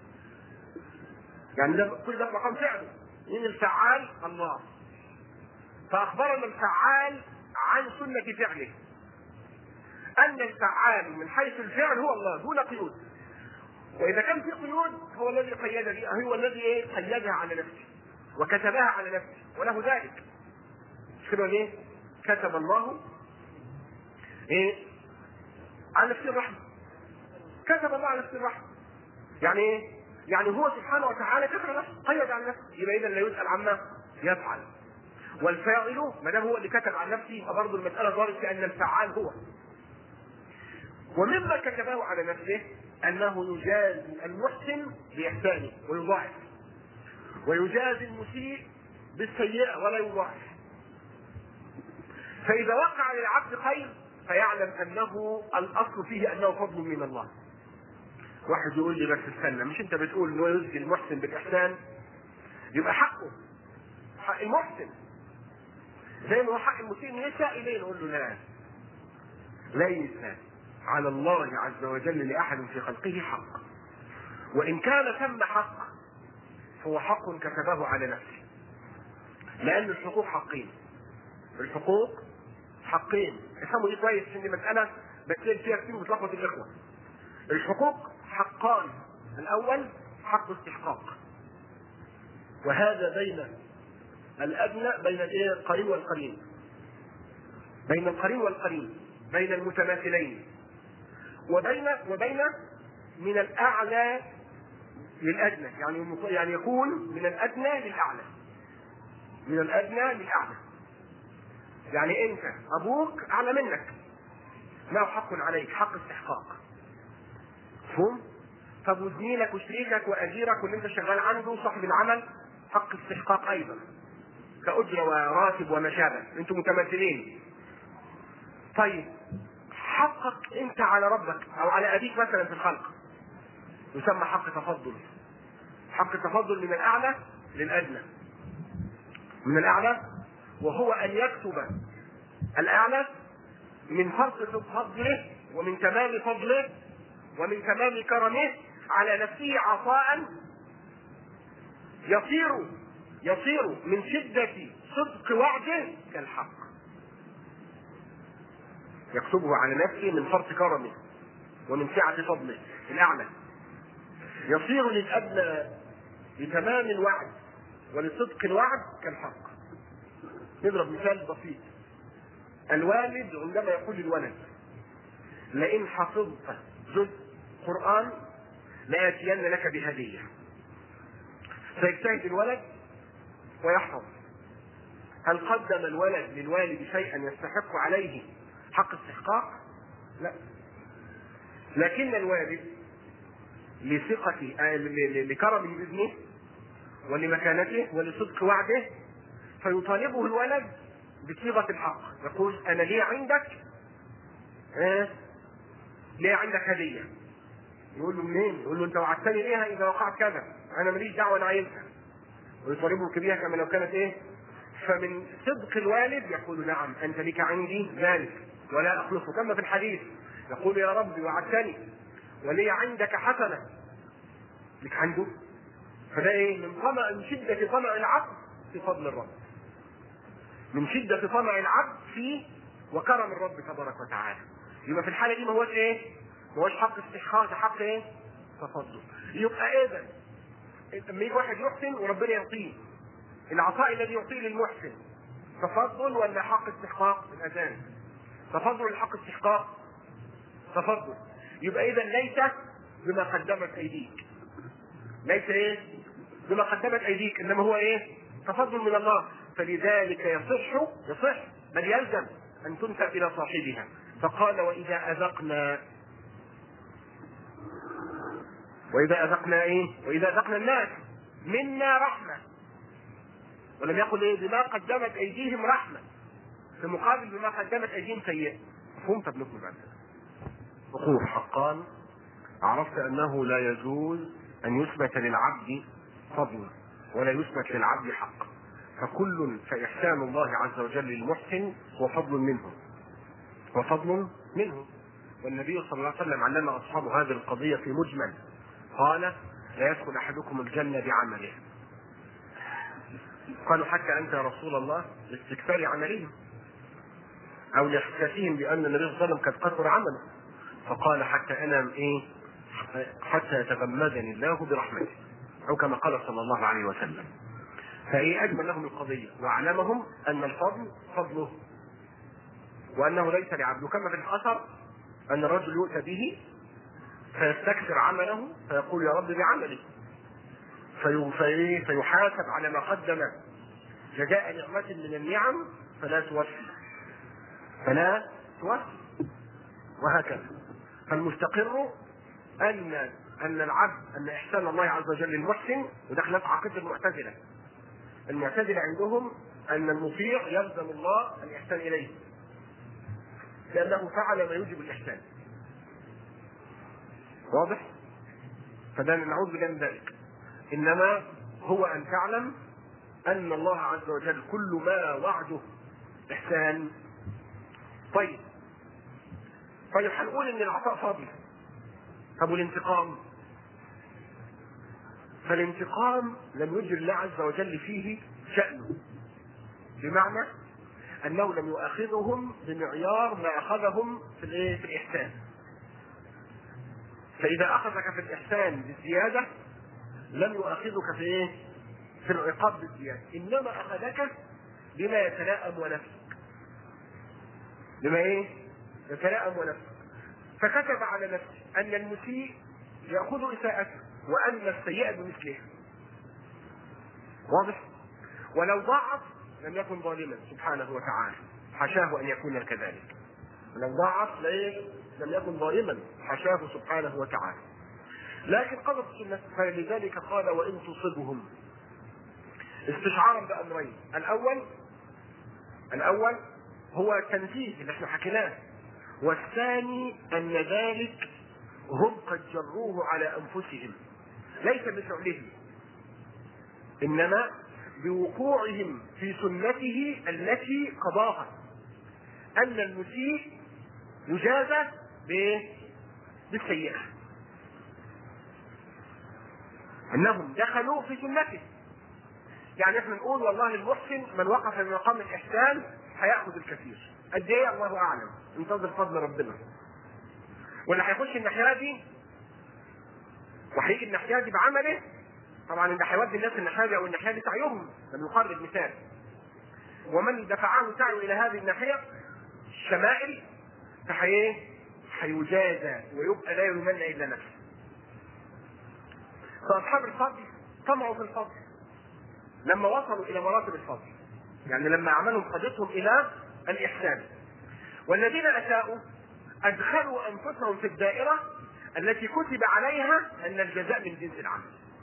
يعني ده كل ده مقام فعله مين الفعال الله فأخبرنا الفعال عن سنة فعله أن الفعال من حيث الفعل هو الله دون قيود وإذا كان في قيود هو الذي قيد بها هو الذي إيه قيدها على نفسه وكتبها على نفسه وله ذلك مش كده ليه؟ كتب الله ايه على نفسه الرحمه كتب الله على نفسه الرحمه يعني ايه يعني هو سبحانه وتعالى كتب نفسه قيد على نفسه يبقى اذا لا يسال عما يفعل والفاعل ما دام هو اللي كتب عن نفسه يبقى برضه المساله ظهرت في ان الفعال هو ومما كتبه على نفسه انه يجازي المحسن باحسانه ويضاعف ويجازي المسيء بالسيئه ولا يضاعف فإذا وقع للعبد خير فيعلم أنه الأصل فيه أنه فضل من الله. واحد يقول لي بس استنى مش أنت بتقول إنه يزكي المحسن بالإحسان؟ يبقى حقه حق المحسن زي ما هو حق المسيء إنه يساء إليه نقول له لا ليس على الله عز وجل لأحد في خلقه حق وإن كان ثم حق فهو حق كتبه على نفسه لأن الحقوق حقين الحقوق حقين افهموا دي كويس ان مساله بتلاقي فيها كتير بتلخبط الاخوه الحقوق حقان الاول حق استحقاق وهذا بين الادنى بين الايه القريب والقرين بين القرين والقرين بين المتماثلين وبين وبين من الاعلى للادنى يعني يعني يكون من الادنى للاعلى من الادنى للاعلى يعني انت ابوك اعلى منك له حق عليك حق استحقاق مفهوم طب وزميلك وشريكك واجيرك واللي انت شغال عنده صاحب العمل حق استحقاق ايضا كأجرة وراتب وما شابه انتم متمثلين طيب حقك انت على ربك او على ابيك مثلا في الخلق يسمى حق تفضل حق التفضل من الاعلى للادنى من الاعلى وهو ان يكتب الاعلى من فرط فضله ومن تمام فضله ومن تمام كرمه على نفسه عطاء يصير يصير من شدة صدق وعده كالحق يكتبه على نفسه من فرط كرمه ومن سعة فضله الأعلى يصير للأدنى لتمام الوعد ولصدق الوعد كالحق نضرب مثال بسيط الوالد عندما يقول للولد لئن حفظت جزء قرآن لآتين لك بهدية فيجتهد الولد ويحفظ هل قدم الولد للوالد شيئا يستحق عليه حق استحقاق؟ لا لكن الوالد لثقة لكرمه بابنه ولمكانته ولصدق وعده فيطالبه الولد بصيغة الحق يقول أنا لي عندك آه لي عندك هدية يقول له منين؟ يقول له أنت وعدتني بيها إذا وقعت كذا أنا ماليش دعوة أنا عايزها ويطالبه بها كما لو كانت إيه؟ فمن صدق الوالد يقول نعم أنت لك عندي ذلك ولا أخلصه كما في الحديث يقول يا رب وعدتني ولي عندك حسنة لك عنده فده ايه من طمع من شدة طمع العبد في فضل الرب من شدة طمع العبد في وكرم الرب تبارك وتعالى يبقى في الحالة دي ما هوش ايه؟ ما هوش حق استحقاق ده حق ايه؟ تفضل يبقى ايه ده؟ لما يجي واحد يحسن وربنا يعطيه العطاء الذي يعطيه للمحسن تفضل ولا حق استحقاق الأذان؟ تفضل الحق استحقاق تفضل يبقى اذا ليس بما قدمت ايديك ليس ايه بما قدمت ايديك انما هو ايه تفضل من الله فلذلك يصح يصح بل يلزم ان تنسب الى صاحبها فقال واذا اذقنا واذا اذقنا ايه واذا اذقنا الناس منا رحمه ولم يقل ايه بما قدمت ايديهم رحمه في مقابل بما قدمت ايديهم سيئه مفهوم طب نكمل بعد وقوف حقان عرفت انه لا يجوز ان يثبت للعبد فضل ولا يثبت للعبد حق فكل فاحسان الله عز وجل للمحسن هو فضل منه وفضل منه والنبي صلى الله عليه وسلم علم اصحابه هذه القضيه في مجمل قال لا يدخل احدكم الجنه بعمله قالوا حتى انت يا رسول الله لاستكثار عملهم او لاحساسهم بان النبي صلى الله عليه وسلم قد قصر عمله فقال حتى انا ايه حتى يتغمدني الله برحمته او كما قال صلى الله عليه وسلم فايه اجمل لهم القضيه واعلمهم ان الفضل فضله وانه ليس لعبده كما في الاثر ان الرجل يؤتى به فيستكثر عمله فيقول يا رب بعملي في في فيحاسب على ما قدم جزاء نعمة من النعم فلا توفي فلا توفي وهكذا فالمستقر ان ان العبد ان احسان الله عز وجل للمحسن وده خلاف عقيده المعتزله المعتزله عندهم ان المطيع يلزم الله الاحسان اليه لانه فعل ما يوجب الاحسان واضح فده نعوذ بالله من ذلك انما هو ان تعلم ان الله عز وجل كل ما وعده احسان طيب طيب هنقول ان العطاء فضل طب والانتقام فالانتقام لم يجر الله عز وجل فيه شأنه بمعنى انه لم يؤاخذهم بمعيار ما اخذهم في الايه في الاحسان فاذا اخذك في الاحسان بالزياده لم يؤاخذك في ايه في العقاب بالزياده انما اخذك بما يتلائم ونفسك بما ايه يتلائم ونفسك فكتب على نفسه ان المسيء ياخذ اساءته وان السيئه بمثلها واضح ولو ضاعف لم يكن ظالما سبحانه وتعالى حاشاه ان يكون كذلك لو ضاعف ليه لم يكن ظالما حاشاه سبحانه وتعالى لكن قضت السنة فلذلك قال وإن تصبهم استشعارا بامرين الاول الاول هو تنفيذ اللي احنا حكيناه والثاني ان ذلك هم قد جروه على انفسهم ليس بفعلهم انما بوقوعهم في سنته التي قضاها ان المسيء يجازى بالسيئه انهم دخلوا في سنته يعني احنا نقول والله المحسن من وقف في مقام الاحسان هياخذ الكثير قد ايه الله اعلم انتظر فضل ربنا واللي هيخش الناحيه دي وهيجي الناحيه دي بعمله طبعا اللي هيودي الناس الناحيه دي او الناحيه دي سعيهم ده بنقرب مثال ومن دفعه سعيه الى هذه الناحيه الشمائل فهي هيجازى ويبقى لا يلومن الا نفسه فاصحاب الفضل طمعوا في الفضل لما وصلوا الى مراتب الفضل يعني لما اعمالهم قادتهم الى الاحسان والذين اساءوا ادخلوا انفسهم في الدائره التي كتب عليها ان الجزاء من جنس العمل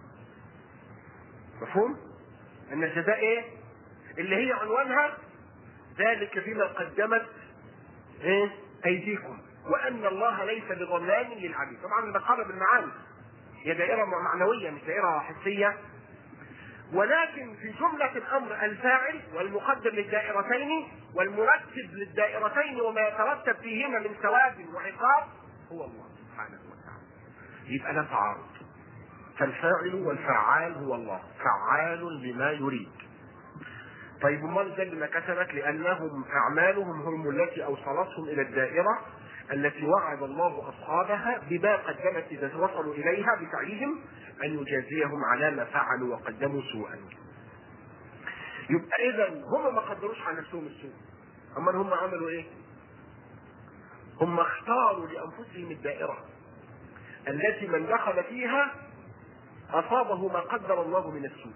مفهوم ان الجزاء ايه اللي هي عنوانها ذلك فيما قدمت ايه ايديكم وان الله ليس بظلام للعبيد طبعا بقرب المعاني هي دائره معنويه مش دائره حسيه ولكن في جملة الأمر الفاعل والمقدر للدائرتين والمرتب للدائرتين وما يترتب فيهما من ثواب وعقاب هو الله سبحانه وتعالى. يبقى لا تعارض. فالفاعل والفعال هو الله، فعال لما يريد. طيب امال ده بما كسبت لانهم اعمالهم هم التي اوصلتهم الى الدائره التي وعد الله اصحابها بما قدمت اذا وصلوا اليها بفعلهم ان يجازيهم على ما فعلوا وقدموا سوءا. يبقى اذا هم ما قدروش على نفسهم السوء. اما هم عملوا ايه؟ هم اختاروا لانفسهم الدائره التي من دخل فيها اصابه ما قدر الله من السوء.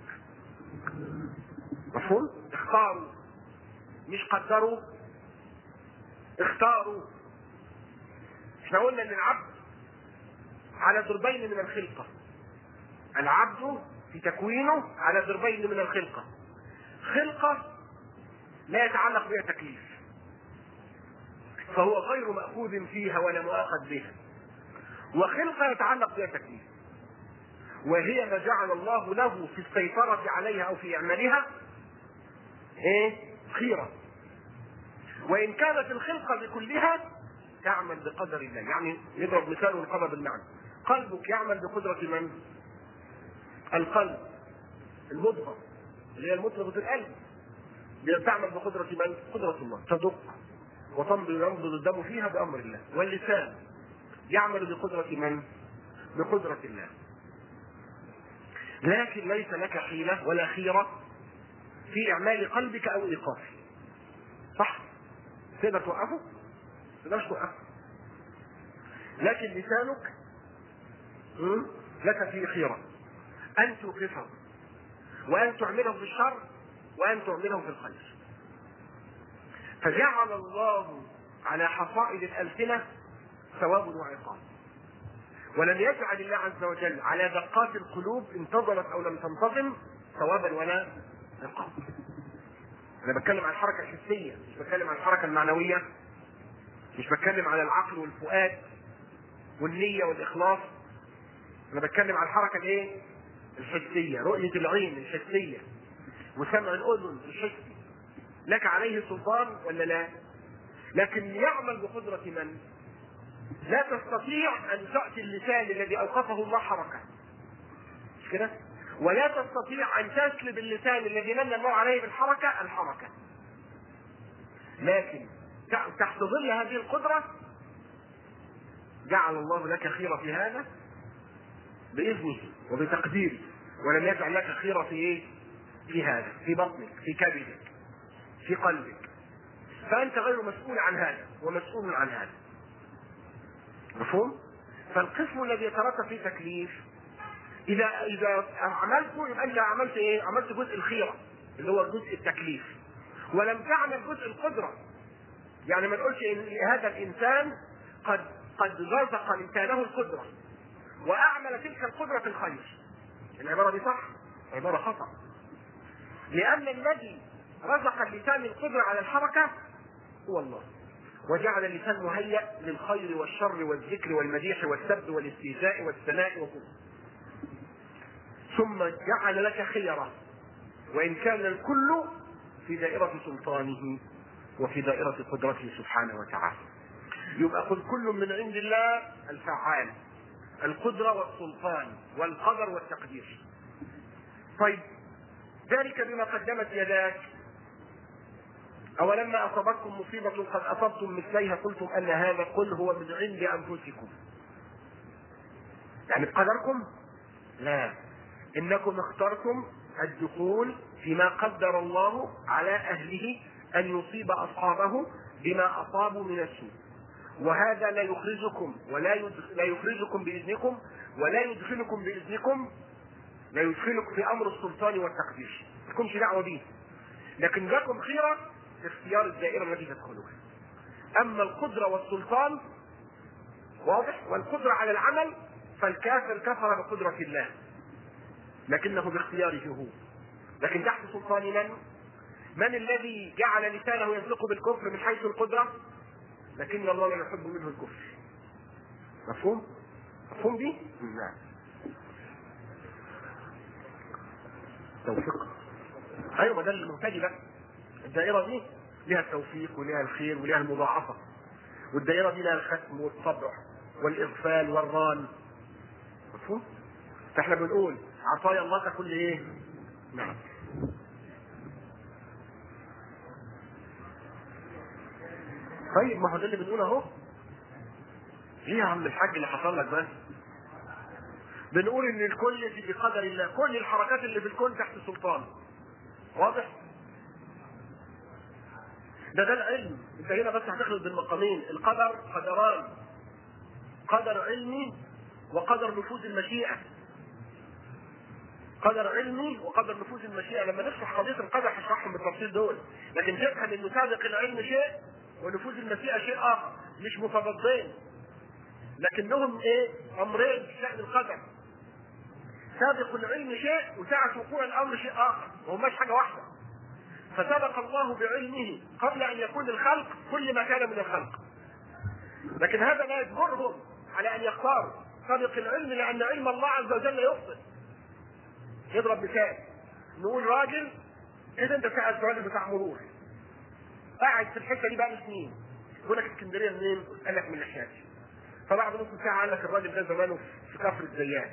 مفهوم؟ اختاروا مش قدروا اختاروا احنا قلنا ان العبد على ضربين من الخلقه العبد في تكوينه على ضربين من الخلقه خلقه لا يتعلق بها تكليف فهو غير مأخوذ فيها ولا مؤاخذ بها وخلقه يتعلق بها تكليف وهي ما جعل الله له في السيطرة عليها أو في إعمالها إيه؟ خيرة وإن كانت الخلقة بكلها تعمل بقدر الله يعني نضرب مثال ونقرب المعنى قلبك يعمل بقدرة من؟ القلب المضغة اللي هي المضغة القلب تعمل بقدرة من؟ قدرة الله تدق وتمضي ينبض الدم فيها بأمر الله واللسان يعمل بقدرة من؟ بقدرة الله لكن ليس لك حيلة ولا خيرة في إعمال قلبك أو إيقافه صح؟ تقدر توقفه؟ تقدرش توقفه لكن لسانك لك فيه خيرة أن توقفه وأن تعمله في الشر وأن تعمله في الخير فجعل الله على حصائد الألسنة ثواب وعقاب ولم يجعل الله عز وجل على دقات القلوب انتظمت او لم تنتظم ثوابا ولا عقاب. انا بتكلم عن الحركه الحسيه مش بتكلم عن الحركه المعنويه مش بتكلم على العقل والفؤاد والنيه والاخلاص انا بتكلم عن الحركه الايه؟ الحسيه رؤيه العين الحسيه وسمع الاذن الحسي لك عليه سلطان ولا لا؟ لكن يعمل بقدره من؟ لا تستطيع ان تاتي اللسان الذي اوقفه الله حركه مش كده ولا تستطيع ان تسلب اللسان الذي من الله عليه بالحركه الحركه لكن تحت ظل هذه القدره جعل الله لك خيرة في هذا بإذنه وبتقديره ولم يجعل لك خيرة في إيه؟ في هذا في بطنك في كبدك في قلبك فأنت غير مسؤول عن هذا ومسؤول عن هذا مفهوم؟ فالقسم الذي يترتب فيه تكليف اذا اذا عملته يبقى انت عملت ايه؟ عملت جزء الخيره اللي هو جزء التكليف ولم تعمل جزء القدره يعني ما نقولش ان هذا الانسان قد قد رزق لسانه القدره واعمل تلك القدره في الخير العباره دي صح؟ عباره خطا لأن الذي رزق اللسان القدرة على الحركة هو الله وجعل اللسان مهيأ للخير والشر والذكر والمديح والسب والاستهزاء والثناء وكله ثم جعل لك خيرة وإن كان الكل في دائرة سلطانه وفي دائرة قدرته سبحانه وتعالى يبقى قل كل من عند الله الفعال القدرة والسلطان والقدر والتقدير طيب ذلك بما قدمت يداك أولما أصابتكم مصيبة قد أصبتم مثليها قلتم أن هذا قل هو من عند أنفسكم يعني بقدركم لا إنكم اخترتم الدخول فيما قدر الله على أهله أن يصيب أصحابه بما أصابوا من السوء وهذا لا يخرجكم ولا لا يخرجكم بإذنكم ولا يدخلكم بإذنكم لا يدخلكم في أمر السلطان والتقدير ما لكمش دعوة به لكن لكم خيرة في اختيار الدائرة التي تدخلها أما القدرة والسلطان واضح والقدرة على العمل فالكافر كفر بقدرة الله لكنه باختياره هو لكن تحت سلطان من؟ من الذي جعل لسانه ينطق بالكفر من حيث القدرة؟ لكن الله لا يحب منه الكفر. مفهوم؟ مفهوم دي؟ نعم. توفيق. ايوه ما ده المهتدي بقى. الدائرة دي لها التوفيق ولها الخير ولها المضاعفة. والدائرة دي لها الختم والطبع والإغفال والران. مفهوم؟ فاحنا بنقول عطايا الله ككل ايه؟ نعم. طيب ما هو ده اللي بنقوله اهو. ايه يا عم الحاج اللي حصل لك بس؟ بنقول ان الكل في بقدر الله، كل الحركات اللي في الكون تحت سلطان. واضح؟ ده ده العلم، انت هنا بس هتخلط بالمقامين، القدر قدران. قدر علمي وقدر نفوذ المشيئة. قدر علمي وقدر نفوذ المشيئة لما نشرح قضية القدر هشرحهم بالتفصيل دول لكن تفهم ان سابق العلم شيء ونفوذ المشيئة شيء آخر مش متضادين لكنهم ايه امرين في شأن القدر سابق العلم شيء وساعة وقوع الامر شيء اخر وهماش حاجة واحدة فسبق الله بعلمه قبل ان يكون الخلق كل ما كان من الخلق لكن هذا لا يجبرهم على ان يختاروا سابق العلم لان علم الله عز وجل يخطئ يضرب مثال نقول راجل اذا انت سألت راجل بتاع مرور قاعد في الحته دي بقى سنين يقول لك اسكندريه منين؟ قال لك من ناحيتي فبعد نص ساعه قال لك الراجل ده زمانه في كفر الزيات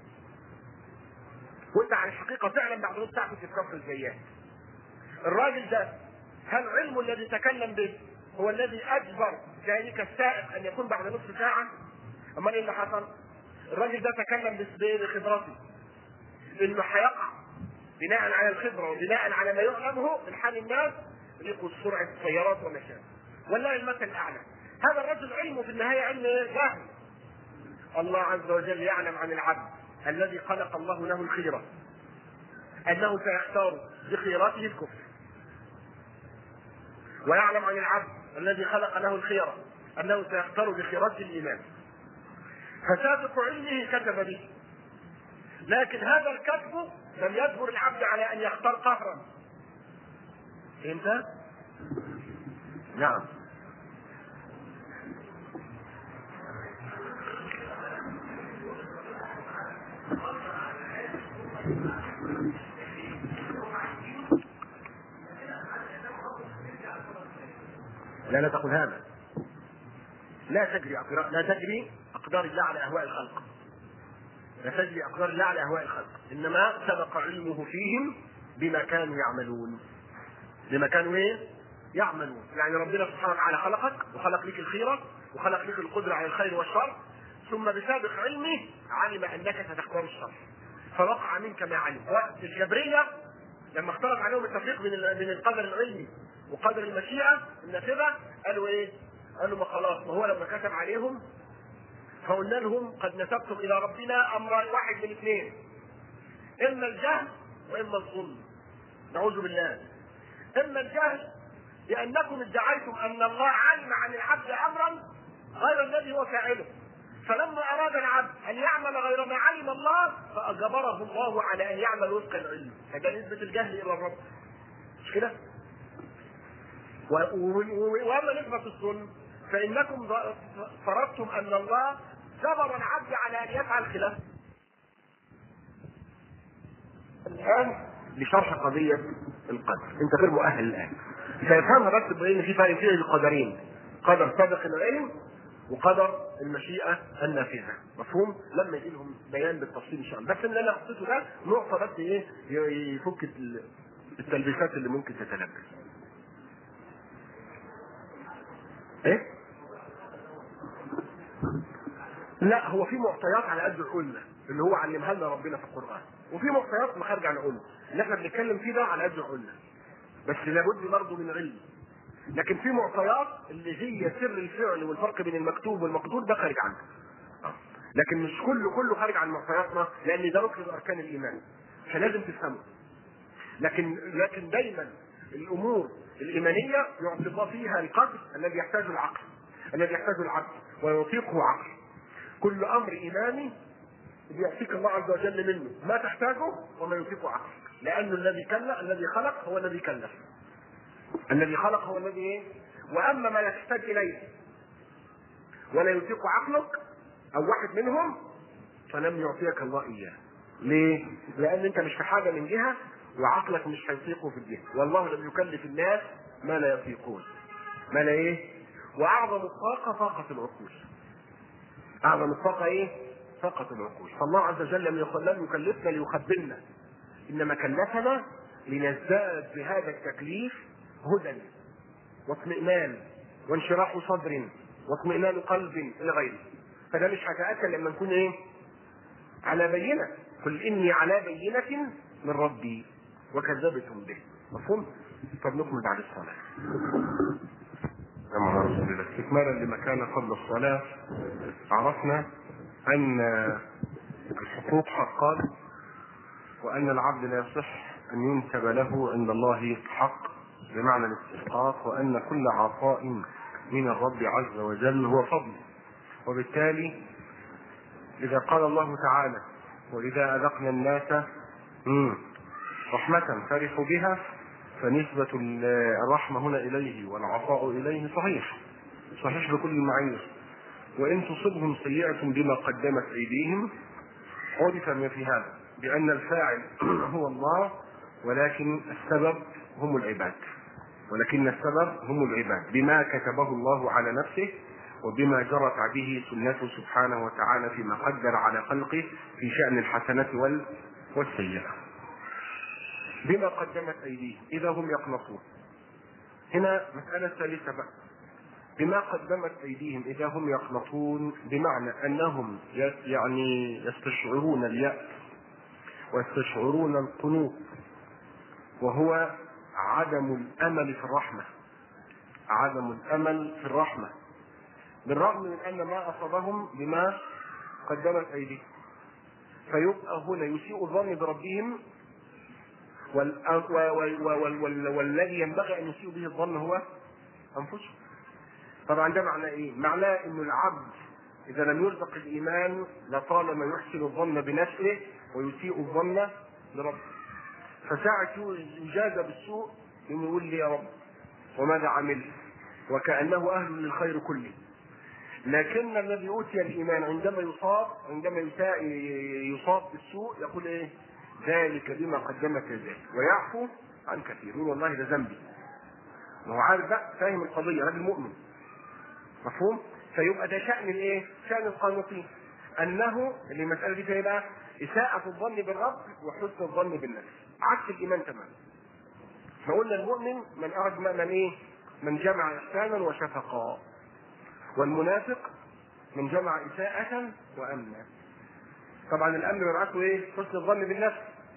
وانت على الحقيقه فعلا بعد نص ساعه كنت في كفر الزيات الراجل ده هل علمه الذي تكلم به هو الذي اجبر ذلك السائق ان يكون بعد نصف ساعه؟ امال ايه اللي حصل؟ الراجل ده تكلم بخبرته انه هيقع بناء على الخبره وبناء على ما يعلمه من حال الناس طريق سرعه السيارات وما شابه والله المثل الاعلى هذا الرجل علمه في النهايه علم جاهل الله عز وجل يعلم عن العبد الذي خلق الله له الخيره انه سيختار بخيراته الكفر ويعلم عن العبد الذي خلق له الخيره انه سيختار بخيراته الايمان فسابق علمه كتب به لكن هذا الكتب لم يجبر العبد على ان يختار قهرا فهمت؟ نعم لا لا تقل هذا لا تجري أقدار لا تجري أقدار الله على أهواء الخلق لا تجري أقدار الله على أهواء الخلق إنما سبق علمه فيهم بما كانوا يعملون بما كانوا إيه؟ يعملون يعني ربنا سبحانه وتعالى خلقك وخلق لك الخيرة وخلق لك القدرة على الخير والشر ثم بسابق علمه علم أنك ستختار الشر فوقع منك ما علم الجبرية لما اختلط عليهم التفريق بين بين القدر العلمي وقدر المشيئة النافذة قالوا ايه؟ قالوا ما خلاص ما هو لما كتب عليهم فقلنا لهم قد نسبتم الى ربنا امر واحد من اثنين اما الجهل واما الظلم نعوذ بالله اما الجهل لانكم ادعيتم ان الله علم عن العبد امرا غير الذي هو فاعله فلما اراد العبد ان يعمل غير ما علم الله فاجبره الله على ان يعمل وفق العلم فده نسبه الجهل الى الرب مش كده؟ و- و- واما نسبه الظلم فانكم ظ- فرضتم ان الله جبر العبد على ان يفعل خلاف الان لشرح قضيه القدر انت غير مؤهل الان سيفهمها بس بان في فرق بين القدرين قدر سابق العلم وقدر المشيئه النافذه مفهوم لما يجي لهم بيان بالتفصيل ان شاء الله بس اللي انا حطيته ده نقطه بس ايه ي- يفك ال- التلبيسات اللي ممكن تتلبس ايه لا هو في معطيات على قد عقولنا اللي هو علمها لنا ربنا في القران وفي معطيات ما خارج عن عقولنا اللي احنا بنتكلم فيه ده على قد عقولنا بس لابد برضه من علم لكن في معطيات اللي هي سر الفعل والفرق بين المكتوب والمقدور ده خارج عنه آه. لكن مش كله كله خارج عن معطياتنا لان ده ركن من اركان الايمان فلازم تفهمه لكن لكن دايما الامور الايمانيه يعطي الله فيها القدر الذي يحتاجه العقل الذي يحتاجه العبد ويطيقه عقل كل امر ايماني بيعطيك الله عز وجل منه ما تحتاجه وما يطيقه عقلك لانه الذي كلف الذي خلق هو الذي كلف الذي خلق هو الذي ايه واما ما لا تحتاج اليه ولا يطيق عقلك او واحد منهم فلم يعطيك الله اياه ليه؟ لان انت مش في حاجه من جهه وعقلك مش هيطيقه في الجهه والله لم يكلف الناس ما لا يطيقون ما لا ايه واعظم الطاقه طاقه العقول اعظم الطاقه ايه طاقه العقول فالله عز وجل لم يخ- لم يكلفنا ليخبلنا انما كلفنا لنزداد بهذا التكليف هدى واطمئنان وانشراح صدر واطمئنان قلب الى غيره فده مش هتاكل لما نكون ايه على بينه قل اني على بينه من ربي وكذبتم به مفهوم طب نكمل بعد الصلاه كما رسول الله استكمالا لما كان قبل الصلاة عرفنا أن الحقوق حقان وأن العبد لا يصح أن ينسب له عند الله حق بمعنى الاستحقاق وأن كل عطاء من الرب عز وجل هو فضل وبالتالي إذا قال الله تعالى وإذا أذقنا الناس مم، رحمة فرحوا بها فنسبة الرحمة هنا إليه والعطاء إليه صحيح صحيح بكل المعايير وإن تصبهم سيئة بما قدمت أيديهم عرف ما في هذا بأن الفاعل هو الله ولكن السبب هم العباد ولكن السبب هم العباد بما كتبه الله على نفسه وبما جرت به سنته سبحانه وتعالى فيما قدر على خلقه في شأن الحسنة وال- والسيئة بما قدمت أيديهم إذا هم يقنطون هنا مسألة ثالثة بقى بما قدمت أيديهم إذا هم يقنطون بمعنى أنهم ي- يعني يستشعرون اليأس ويستشعرون القنوط وهو عدم الأمل في الرحمة عدم الأمل في الرحمة بالرغم من أن ما أصابهم بما قدمت أيديهم فيبقى هنا يسيء الظن بربهم وال... و... و... وال... وال... والذي ينبغي ان يسيء به الظن هو انفسهم. طبعا ده معناه ايه؟ معناه ان العبد اذا لم يرزق الايمان لطالما يحسن الظن بنفسه ويسيء الظن بربه. فساعة يجازى بالسوء انه يقول لي يا رب وماذا عملت؟ وكانه اهل للخير كله. لكن الذي اوتي الايمان عندما يصاب عندما يساء يصاب بالسوء يقول ايه؟ ذلك بما قدمت يديه ويعفو عن كثير يقول والله ده ذنبي ما هو عارف بقى فاهم القضيه راجل مؤمن مفهوم فيبقى ده شان الايه شان القانطين انه اللي المساله دي فيها إيه بقى اساءه الظن بالرب وحسن الظن بالنفس عكس الايمان تماما فقلنا المؤمن من اراد من ايه من جمع احسانا وشفقا والمنافق من جمع اساءه وامنا طبعا الامن مبعثه ايه؟ حسن الظن بالنفس.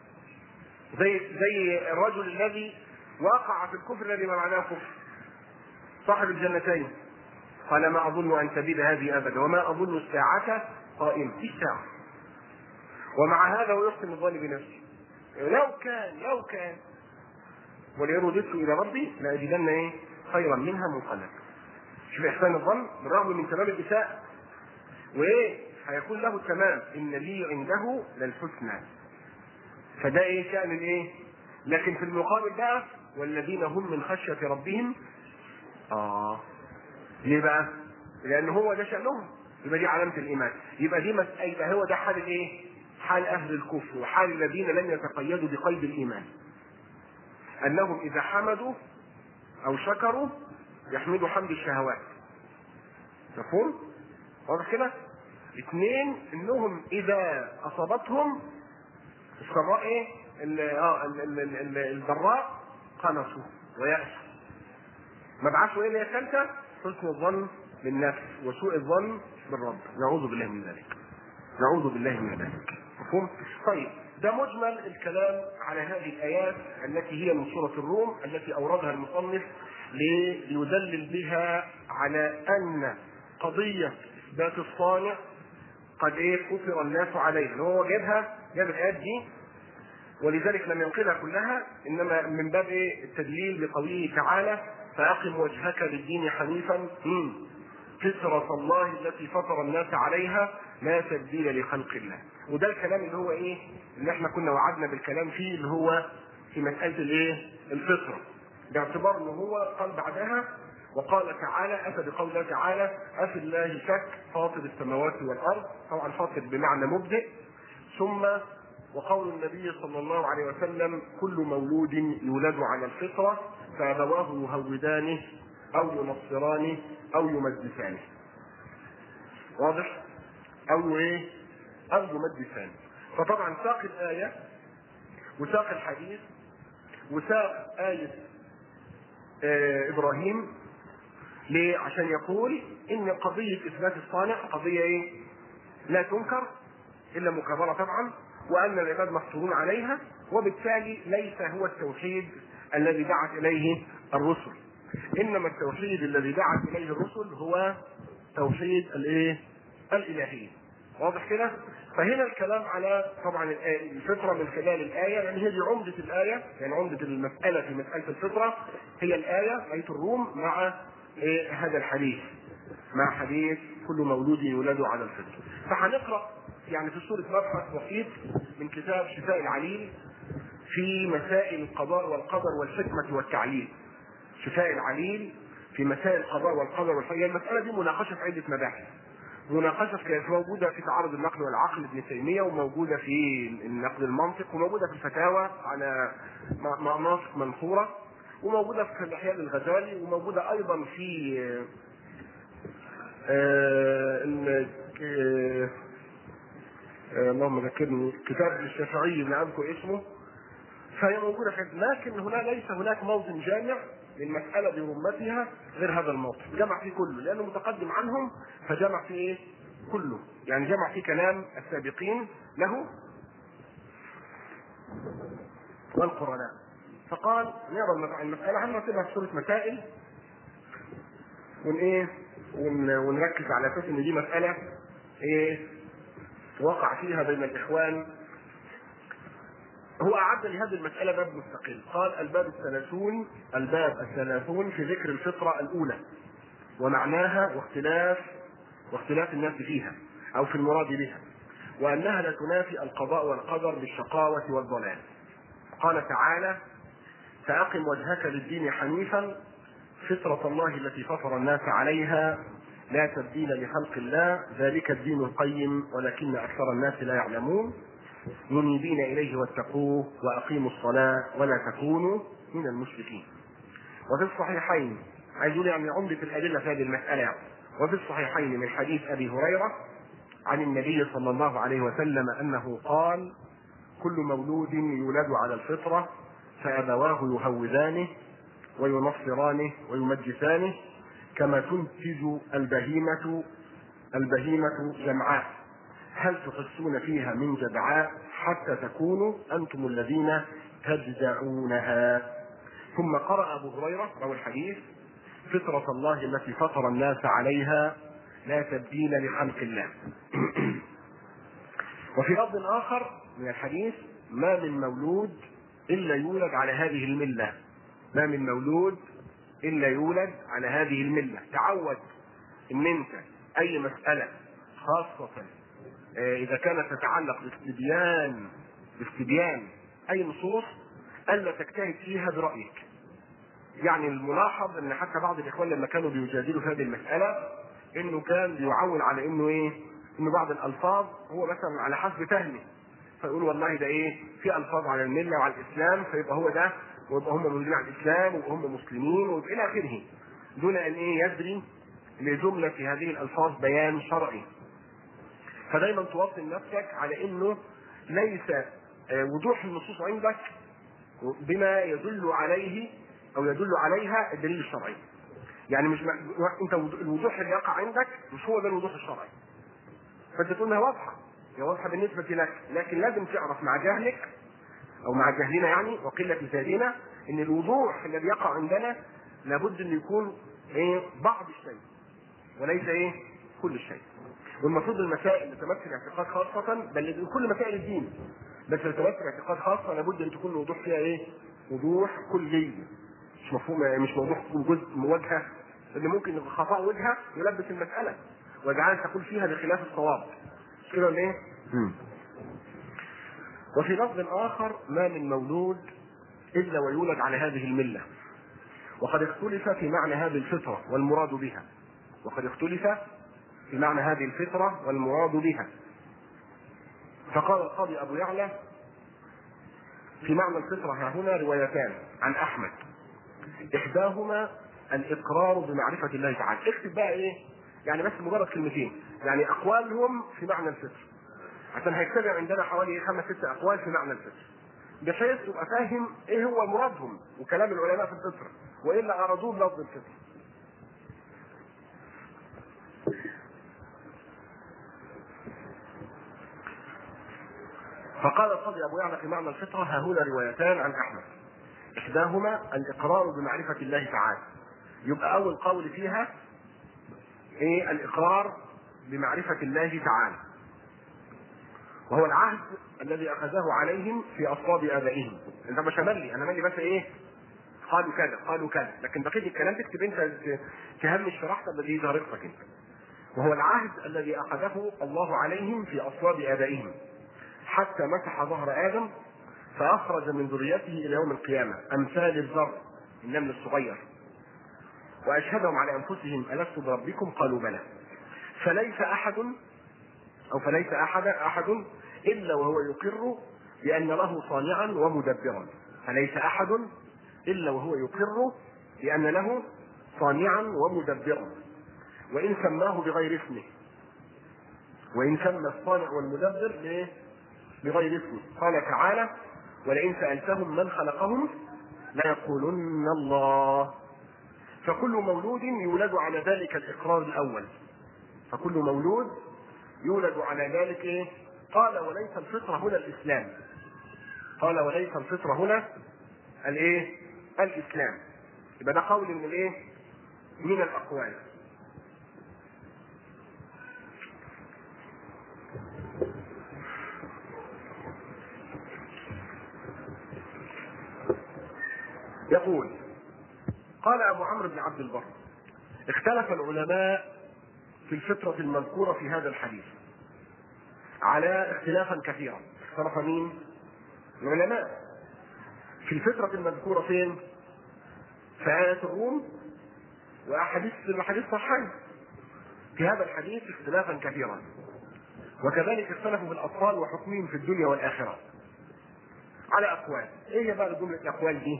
زي زي الرجل الذي وقع في الكفر الذي ما معناه كفر. صاحب الجنتين. قال ما اظن ان تبيد هذه ابدا وما اظن الساعه قائمه، في ساعه. ومع هذا هو يحسن الظن بنفسه. لو كان لو كان ولئن رددت الى ربي لاجدن ايه؟ خيرا منها منقلبا. شوف احسان الظن بالرغم من تمام الاساءه وايه هيكون له تمام ان لي عنده للحسنى فده ايه شأن الايه لكن في المقابل بقى والذين هم من خشية ربهم اه ليه بقى لان هو ده شأنهم يبقى دي علامة الايمان يبقى دي مس... يبقى هو ده حال الايه حال اهل الكفر وحال الذين لم يتقيدوا بقيد الايمان انهم اذا حمدوا او شكروا يحمدوا حمد الشهوات مفهوم واضح كده اثنين انهم اذا اصابتهم السراء ايه ال- اه ال- ال- ال- ال- الضراء قنطوا ويأسوا مبعثه ايه اللي هي الثالثه حسن الظن بالنفس وسوء الظن بالرب نعوذ بالله من ذلك نعوذ بالله من ذلك مفهوم طيب ده مجمل الكلام على هذه الايات التي هي من سوره الروم التي اوردها المصنف لي- ليدلل بها على ان قضيه اثبات الصانع قد ايه كفر الناس عليه اللي هو جابها جاب الايات دي ولذلك لم ينقلها كلها انما من باب ايه التدليل بقوله تعالى فاقم وجهك للدين حنيفا مم. فطرة الله التي فطر الناس عليها لا تبديل لخلق الله وده الكلام اللي هو ايه اللي احنا كنا وعدنا بالكلام فيه اللي هو في مسألة الايه الفطرة باعتبار ان هو قال بعدها وقال تعالى اتى بقول الله تعالى افي الله شك فاطر السماوات والارض طبعا فاطر بمعنى مبدئ ثم وقول النبي صلى الله عليه وسلم كل مولود يولد على الفطرة فأبواه يهودانه أو ينصرانه أو يمجسانه واضح؟ أو إيه؟ أو يمجسانه فطبعا ساق الآية وساق الحديث وساق آية آه إبراهيم ليه؟ عشان يقول إن قضية إثبات الصانع قضية إيه؟ لا تنكر إلا مكررة طبعا وأن العباد محصورون عليها وبالتالي ليس هو التوحيد الذي دعت إليه الرسل إنما التوحيد الذي دعت إليه الرسل هو توحيد الإيه؟ الإلهية واضح كده؟ فهنا الكلام على طبعا الآية الفطرة من خلال الآية لأن هي دي عمدة الآية يعني عمدة المسألة في مسألة الفطرة هي الآية آية الروم مع إيه هذا الحديث مع حديث كل مولود يولد على الفطرة فهنقرأ يعني في سورة مبحث بسيط من كتاب شفاء العليل في مسائل القضاء والقدر والحكمة والتعليل شفاء العليل في مسائل القضاء والقدر والحكمة المسألة دي مناقشة في عدة مباحث مناقشة كانت موجودة في تعارض النقل والعقل ابن تيمية وموجودة في النقد المنطق وموجودة في الفتاوى على مناطق منصورة وموجودة في الإحياء الغزالي وموجودة أيضا في آه آه آه اللهم ذكرني كتاب الشافعي لا اذكر اسمه فهي موجوده في لكن هنا ليس هناك موطن جامع للمساله برمتها غير هذا الموطن جمع فيه كله لانه متقدم عنهم فجمع فيه ايه؟ كله يعني جمع فيه كلام السابقين له والقرناء فقال نقرا المساله هنرتبها في سوره مسائل ون ايه ون ونركز على اساس ان دي مساله ايه وقع فيها بين الاخوان هو اعد لهذه المساله باب مستقل قال الباب الثلاثون الباب الثلاثون في ذكر الفطره الاولى ومعناها واختلاف واختلاف الناس فيها او في المراد بها وانها لا تنافي القضاء والقدر بالشقاوه والضلال قال تعالى فاقم وجهك للدين حنيفا فطرة الله التي فطر الناس عليها لا تبديل لخلق الله ذلك الدين القيم ولكن أكثر الناس لا يعلمون منيبين إليه واتقوه وأقيموا الصلاة ولا تكونوا من المشركين وفي الصحيحين عايز يقول يعني عمدة الأدلة في هذه المسألة يعني. وفي الصحيحين من حديث أبي هريرة عن النبي صلى الله عليه وسلم أنه قال كل مولود يولد على الفطرة فأبواه يهودانه وينصرانه ويمجسانه كما تنتج البهيمة البهيمة جمعاء هل تحسون فيها من جدعاء حتى تكونوا أنتم الذين تجدعونها ثم قرأ أبو هريرة روى الحديث فطرة الله التي فطر الناس عليها لا تبديل لخلق الله وفي لفظ آخر من الحديث ما من مولود إلا يولد على هذه الملة ما من مولود الا يولد على هذه المله تعود ان انت اي مساله خاصة آه، إذا كانت تتعلق باستبيان باستبيان أي نصوص ألا تجتهد فيها برأيك. يعني الملاحظ أن حتى بعض الإخوان لما كانوا بيجادلوا في هذه المسألة إنه كان بيعول على إنه إيه؟ إنه بعض الألفاظ هو مثلا على حسب فهمه فيقول والله ده إيه؟ في ألفاظ على الملة وعلى الإسلام فيبقى هو ده ويبقى هم موجودين على الإسلام ويبقى هم مسلمين وإلى آخره. دون أن إيه يدري لجملة هذه الألفاظ بيان شرعي فدايما توطن نفسك على انه ليس آه، وضوح النصوص عندك بما يدل عليه او يدل عليها الدليل الشرعي. يعني مش م... انت الوضوح اللي يقع عندك مش هو ده الوضوح الشرعي. فانت تقول انها واضحه هي واضحه بالنسبه لك لكن لازم تعرف مع جهلك او مع جهلنا يعني وقله زادنا ان الوضوح الذي يقع عندنا لابد ان يكون ايه بعض الشيء وليس ايه كل الشيء. والمفروض المسائل اللي تمثل اعتقاد خاصة بل كل مسائل الدين بس اللي تمثل اعتقاد خاصة لابد ان تكون الوضوح فيها ايه؟ وضوح كلي مش مفهوم مش موضوع جزء مواجهة اللي ممكن خفاء وجهة يلبس المسألة ويجعلك تقول فيها بخلاف الصواب مش كده ولا ايه؟ وفي لفظ آخر ما من مولود إلا ويولد على هذه الملة وقد اختلف في معنى هذه الفطرة والمراد بها وقد اختلف في معنى هذه الفطرة والمراد بها فقال القاضي أبو يعلى في معنى الفطرة ها هنا روايتان عن أحمد إحداهما الإقرار بمعرفة الله تعالى اكتب بقى إيه يعني بس مجرد كلمتين يعني أقوالهم في معنى الفطر عشان هيجتمع عندنا حوالي خمس ست أقوال في معنى الفطر بحيث تبقى فاهم ايه هو مرادهم وكلام العلماء في الفطر والا ارادوه بلفظ الفطر فقال القاضي ابو يعلى في معنى الفطره ها هنا روايتان عن احمد احداهما الاقرار بمعرفه الله تعالى يبقى اول قول فيها ايه الاقرار بمعرفه الله تعالى وهو العهد الذي اخذه عليهم في اصلاب ابائهم انت مش ملي انا ملي بس ايه قالوا كذا قالوا كذا لكن بقيه الكلام تكتب انت تهمش شرحت الذي يظهر انت وهو العهد الذي اخذه الله عليهم في اصلاب ابائهم حتى مسح ظهر ادم فاخرج من ذريته الى يوم القيامه امثال الذر النمل الصغير واشهدهم على انفسهم الست بربكم قالوا بلى فليس احد او فليس احد احد الا وهو يقر بان له صانعا ومدبرا فليس احد الا وهو يقر بان له صانعا ومدبرا وان سماه بغير اسمه وان سمى الصانع والمدبر بايه؟ بغير اسمه قال تعالى ولئن سالتهم من خلقهم ليقولن الله فكل مولود يولد على ذلك الاقرار الاول فكل مولود يولد على ذلك ايه؟ قال وليس الفطره هنا الاسلام قال وليس الفطره هنا الايه؟ الاسلام يبقى ده قول من الايه؟ من الاقوال يقول قال ابو عمرو بن عبد البر اختلف العلماء في الفطرة المذكورة في هذا الحديث على اختلافا كثيرا اختلف مين؟ العلماء في الفطرة المذكورة فين؟ في آية الروم وأحاديث الحديث صحيح في هذا الحديث اختلافا كثيرا وكذلك اختلفوا في الأطفال وحكمهم في الدنيا والآخرة على أقوال إيه هي بقى جملة الأقوال دي؟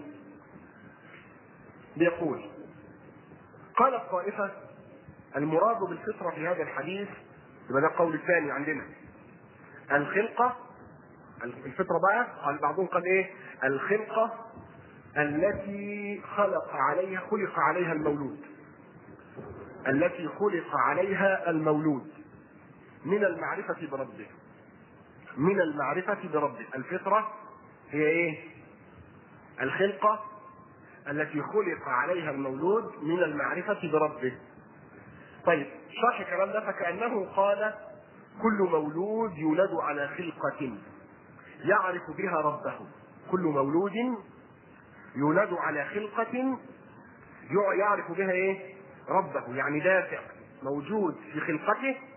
بيقول قال الطائفة المراد بالفطرة في هذا الحديث يبقى ده القول الثاني عندنا الخلقة الفطرة بقى قال بعضهم قال ايه الخلقة التي خلق عليها خلق عليها المولود التي خلق عليها المولود من المعرفة بربه من المعرفة بربه الفطرة هي ايه الخلقة التي خلق عليها المولود من المعرفة بربه طيب شرح الكلام ده فكأنه قال كل مولود يولد على خلقة يعرف بها ربه كل مولود يولد على خلقة يعرف بها ايه؟ ربه يعني دافع موجود في خلقته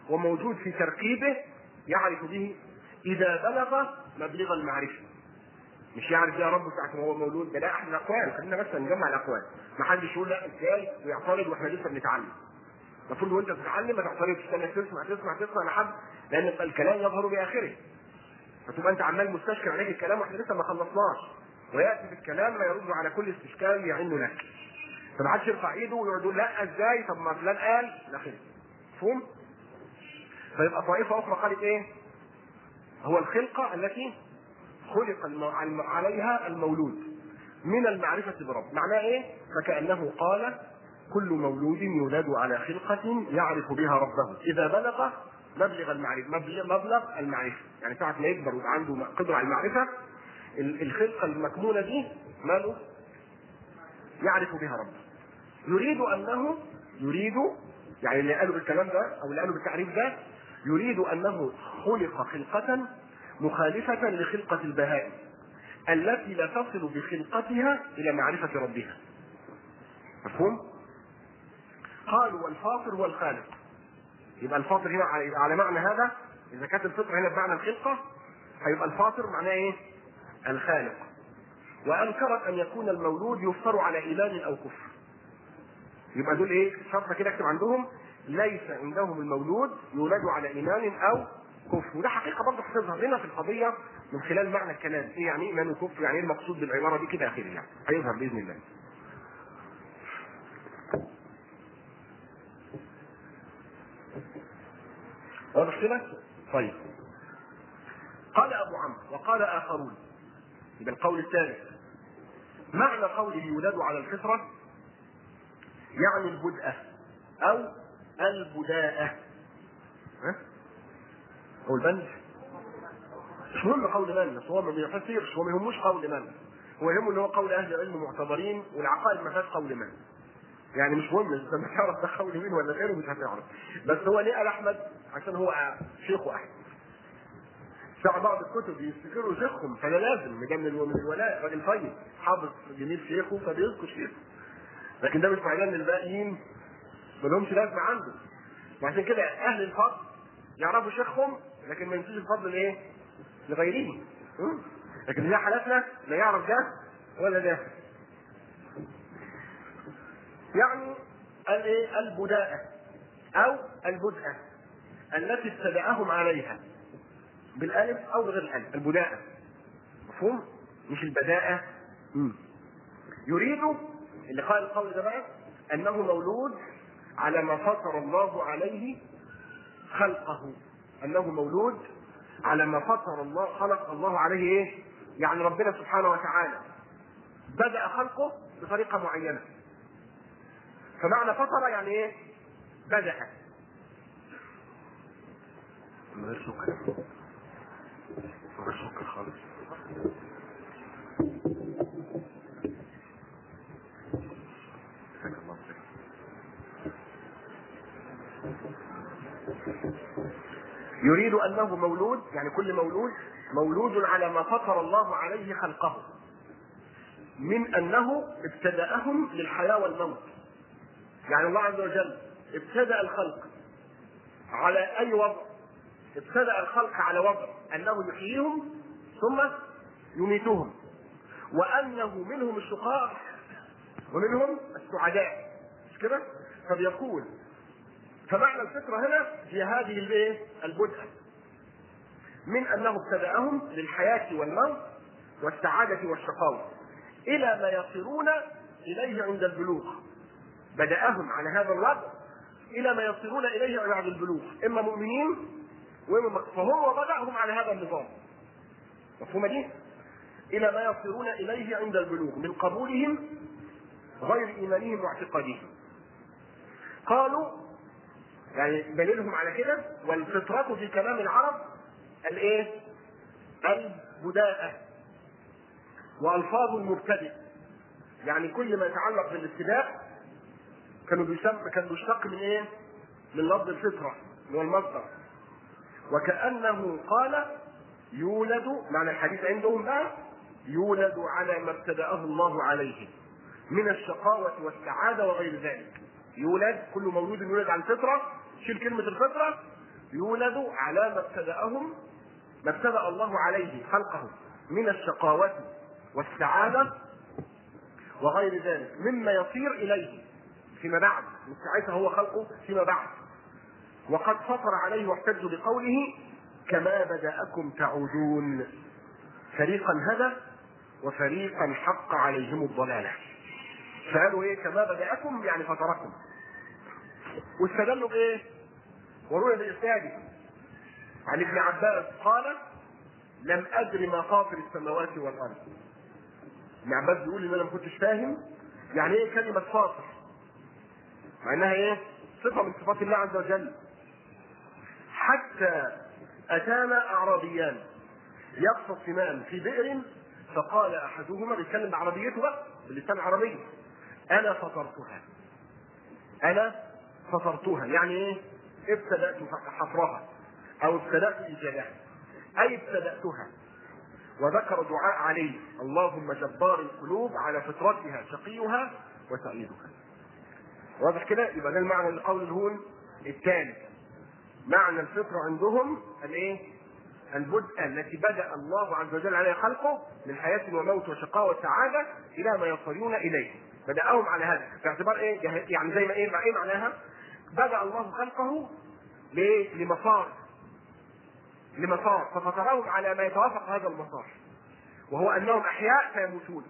وموجود في تركيبه يعرف به اذا بلغ مبلغ المعرفه مش يعرف يا رب ساعة ما هو مولود ده لا احد الاقوال خلينا بس نجمع الاقوال ما حدش يقول لا ازاي ويعترض واحنا لسه بنتعلم المفروض وانت بتتعلم ما تعترضش تستنى تسمع تسمع تسمع لحد لان الكلام يظهر باخره فتبقى انت عمال مستشكل عليك الكلام واحنا لسه ما خلصناش وياتي بالكلام ما يرد على كل استشكال يعن لك فما حدش يرفع ايده ويقعد يقول لا ازاي طب ما فلان قال لا خير مفهوم؟ فيبقى طائفه اخرى قالت ايه؟ هو الخلقه التي خلق الم- الم- عليها المولود من المعرفة برب معناه ايه فكأنه قال كل مولود يولد على خلقة يعرف بها ربه إذا بلغ مبلغ المعرفة مبلغ, مبلغ المعرفة يعني ساعة ما يكبر ويبقى عنده قدرة على المعرفة ال- الخلقة المكمونة دي ماله يعرف بها ربه يريد أنه يريد يعني اللي قالوا بالكلام ده أو اللي قالوا بالتعريف ده يريد أنه خلق خلقة مخالفة لخلقة البهائم التي لا تصل بخلقتها إلى معرفة ربها مفهوم؟ قالوا والفاطر هو الخالق يبقى الفاطر هنا على- على معنى هذا إذا كانت الفطرة هنا بمعنى الخلقة هيبقى الفاطر معناه إيه؟ الخالق وأنكرت أن يكون المولود يفطر على إيمان أو كفر يبقى دول ايه شرطه كده اكتب عندهم ليس عندهم المولود يولد على ايمان او كفر وده حقيقه برضه هتظهر لنا في القضيه من خلال معنى الكلام ايه يعني ايمان وكفر يعني ايه المقصود بالعباره دي كده اخره يعني هيظهر باذن الله واضح كده؟ طيب قال ابو عمرو وقال اخرون يبقى القول الثالث معنى قوله يولد على الفطره يعني البدءة أو البداءة ها؟ هو البند مش مهم قول من بس هو ما بيفسرش هو ما يهموش قول من هو يهمه اللي هو قول أهل العلم معتبرين والعقائد ما فيهاش قول من يعني مش مهم انت ما تعرف ده قول مين ولا غيره مش هتعرف بس هو ليه قال احمد عشان هو شيخه احمد ساعة بعض الكتب يفتكروا شيخهم فده لازم ده من الو- من الولاء راجل طيب حافظ جميل شيخه فبيذكر شيخه لكن ده مش معناه ان الباقيين ما لهمش لازمه عنده وعشان كده اهل الفضل يعرفوا شيخهم لكن ما ينسوش الفضل لايه؟ لغيرهم م? لكن زي حالاتنا لا يعرف ده ولا ده يعني الايه؟ البداءة او البدءة التي ابتدأهم عليها بالالف او بغير الالف البداءة مفهوم؟ مش البداءة م. يريد اللي قال القول ده بقى انه مولود على ما فطر الله عليه خلقه انه مولود على ما فطر الله خلق الله عليه ايه؟ يعني ربنا سبحانه وتعالى بدأ خلقه بطريقة معينة فمعنى فطر يعني ايه؟ بدأ من غير سكر من غير سكر خالص جزاك الله خير. يريد انه مولود يعني كل مولود مولود على ما فطر الله عليه خلقه من انه ابتداهم للحياه والموت يعني الله عز وجل ابتدا الخلق على اي وضع ابتدا الخلق على وضع انه يحييهم ثم يميتهم وانه منهم الشقاء ومنهم السعداء مش كده؟ فبيقول فمعنى الفطرة هنا هي هذه الايه؟ البدءة من انه ابتدأهم للحياة والموت والسعادة والشقاوة إلى ما يصيرون إليه عند البلوغ بدأهم على هذا الوضع إلى ما يصيرون إليه بعد البلوغ إما مؤمنين وإما فهو بدأهم على هذا النظام مفهومة دي؟ إلى ما يصيرون إليه عند البلوغ من قبولهم غير إيمانهم واعتقادهم قالوا يعني دليلهم على كده والفطرة في كلام العرب الايه؟ البداءة والفاظ المبتدئ يعني كل ما يتعلق بالابتداء كانوا بيسمى كان بيشتق من ايه؟ من لفظ الفطرة اللي هو المصدر وكأنه قال يولد معنى الحديث عندهم بقى يولد على ما ابتدأه الله عليه من الشقاوة والسعادة وغير ذلك يولد كل مولود يولد على الفطرة شيل كلمة الفطرة يولد على ما ابتدأهم ما ابتدأ الله عليه خلقه من الشقاوة والسعادة وغير ذلك مما يصير إليه فيما بعد من ساعتها هو خلقه فيما بعد وقد فطر عليه واحتج بقوله كما بدأكم تعودون فريقا هدى وفريقا حق عليهم الضلالة فقالوا ايه كما بدأكم يعني فطركم واستدلوا بايه؟ وروي بإسناده عن ابن عباس قال لم أدر ما فاطر السماوات والأرض ابن عباس بيقول ان انا ما كنتش فاهم يعني ايه كلمة فاطر مع انها ايه؟ صفة من صفات الله عز وجل حتى أتانا أعرابيان يقصد سمان في بئر فقال أحدهما بيتكلم بعربيته بقى باللسان العربي أنا فطرتها أنا فطرتها يعني إيه؟ ابتدأت حفرها أو ابتدأت إيجادها أي ابتدأتها وذكر دعاء عليه اللهم جبار القلوب على فطرتها شقيها وسعيدها واضح كده يبقى ده المعنى القول الهون الثاني معنى الفطرة عندهم الايه؟ البدء التي بدأ الله عز وجل عليها خلقه من حياة وموت وشقاء وسعادة إلى ما يصلون إليه. بدأهم على هذا باعتبار إيه؟ يعني زي ما إيه؟ إيه معناها؟ بدأ الله خلقه ليه؟ لمسار لمسار ففطرهم على ما يتوافق هذا المسار وهو أنهم أحياء سيموتون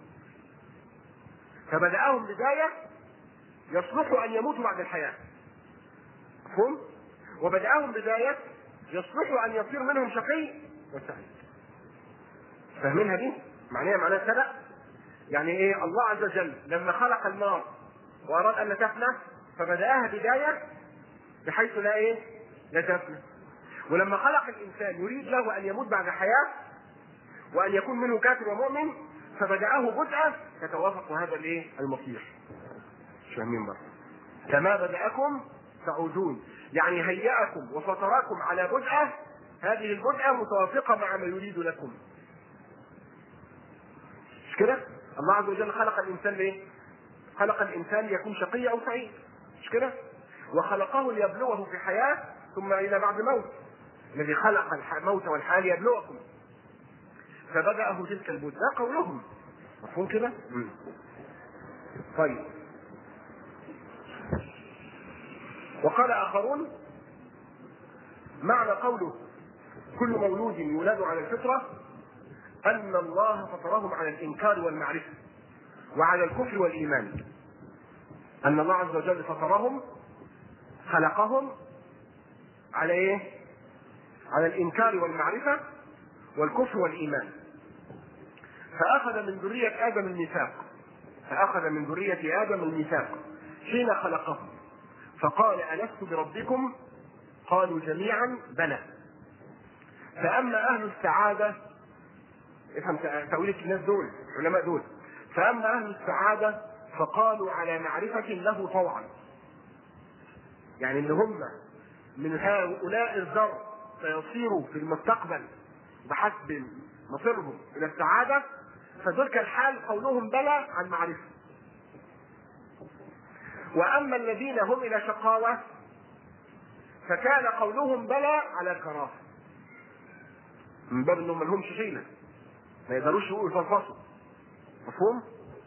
فبدأهم بداية يصلح أن يموتوا بعد الحياة مفهوم؟ وبدأهم بداية يصلح أن يصير منهم شقي وسعيد. فاهمينها دي؟ معناها معناها سبق؟ يعني إيه؟ الله عز وجل لما خلق النار وأراد أن لا تفنى فبدأها بداية بحيث لا إيه؟ لا تفنى. ولما خلق الإنسان يريد له أن يموت بعد حياة وأن يكون منه كافر ومؤمن فبدأه بدءا يتوافق هذا الإيه؟ المصير. مش فاهمين بقى. كما بدأكم تعودون يعني هيأكم وفطركم على بدعة هذه البدعة متوافقة مع ما يريد لكم مش كده؟ الله عز وجل خلق الإنسان ليه؟ خلق الإنسان ليكون شقي أو سعيد مش كده؟ وخلقه ليبلوه في حياة ثم إلى بعد موت الذي خلق الموت والحياة ليبلوكم فبدأه تلك البدعة قولهم مفهوم كده؟ طيب وقال آخرون معنى قوله كل مولود يولد على الفطرة أن الله فطرهم على الإنكار والمعرفة وعلى الكفر والإيمان أن الله عز وجل فطرهم خلقهم على إيه؟ على الإنكار والمعرفة والكفر والإيمان فأخذ من ذرية آدم الميثاق فأخذ من ذرية آدم الميثاق حين خلقهم فقال ألست بربكم قالوا جميعا بلى فأما أهل السعادة افهم تأويل الناس دول العلماء دول فأما أهل السعادة فقالوا على معرفة له طوعا يعني ان هم من هؤلاء الذر سيصيروا في المستقبل بحسب مصيرهم الى السعاده فدول كالحال قولهم بلى عن معرفه واما الذين هم الى شقاوه فكان قولهم بلى على كراهه من باب انهم ما لهمش حيله ما يقدروش يقولوا يفلفصوا مفهوم؟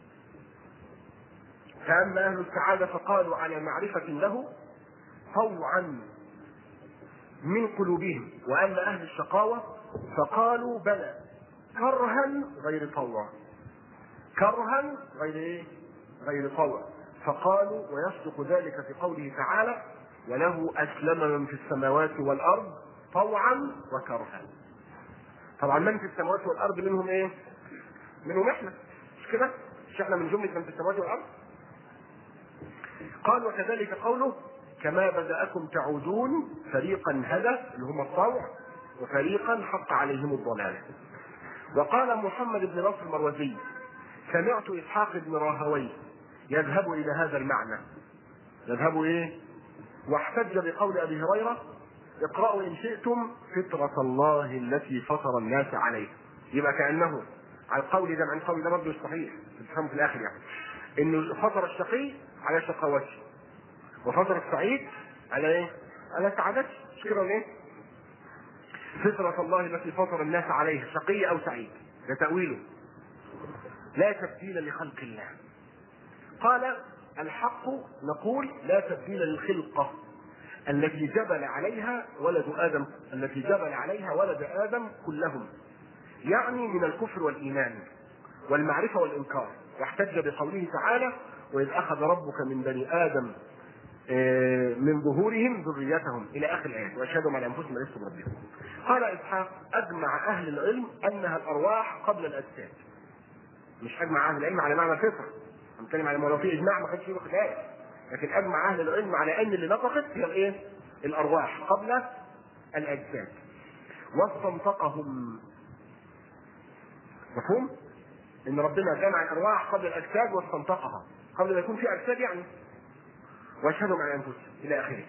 فاما اهل السعاده فقالوا على معرفه له طوعا من قلوبهم واما اهل الشقاوه فقالوا بلى كرها غير طوع كرها غير ايه؟ غير طوع فقالوا ويصدق ذلك في قوله تعالى وله اسلم من في السماوات والارض طوعا وكرها طبعا من في السماوات والارض منهم ايه؟ منهم احنا مش كده؟ مش احنا من جمله من في السماوات والارض؟ قال وكذلك قوله كما بدأكم تعودون فريقا هدى اللي هم الطوع وفريقا حق عليهم الضلالة وقال محمد بن نصر المروزي سمعت إسحاق بن راهوي يذهب إلى هذا المعنى يذهب إيه؟ واحتج بقول أبي هريرة اقرأوا إن شئتم فطرة الله التي فطر الناس عليها يبقى كأنه على القول ده مع القول ده برضه صحيح تفهموا في الآخر يعني إنه فطر الشقي على شقاوته وفطر السعيد على ايه؟ على سعادته مش كده ولا ايه؟ فطرة الله التي فطر الناس عليها شقي أو سعيد ده تأويله لا تبديل لخلق الله قال الحق نقول لا تبديل للخلقة التي جبل عليها ولد آدم التي جبل عليها ولد آدم كلهم يعني من الكفر والإيمان والمعرفة والإنكار واحتج بقوله تعالى وإذ أخذ ربك من بني آدم آه، من ظهورهم ذريتهم إلى آخر الآيات وأشهدهم على أنفسهم لست بربهم قال إسحاق أجمع أهل العلم أنها الأرواح قبل الأجساد مش أجمع أهل العلم على معنى الفطرة بنتكلم على لو في إجماع ما كانش فيه خلاف لكن أجمع أهل العلم على أن اللي نطقت هي الإيه؟ الأرواح قبل الأجساد واستنطقهم مفهوم؟ ان ربنا جمع الارواح قبل الاجساد واستنطقها قبل ما يكون في اجساد يعني واشهدهم على انفسهم الى اخره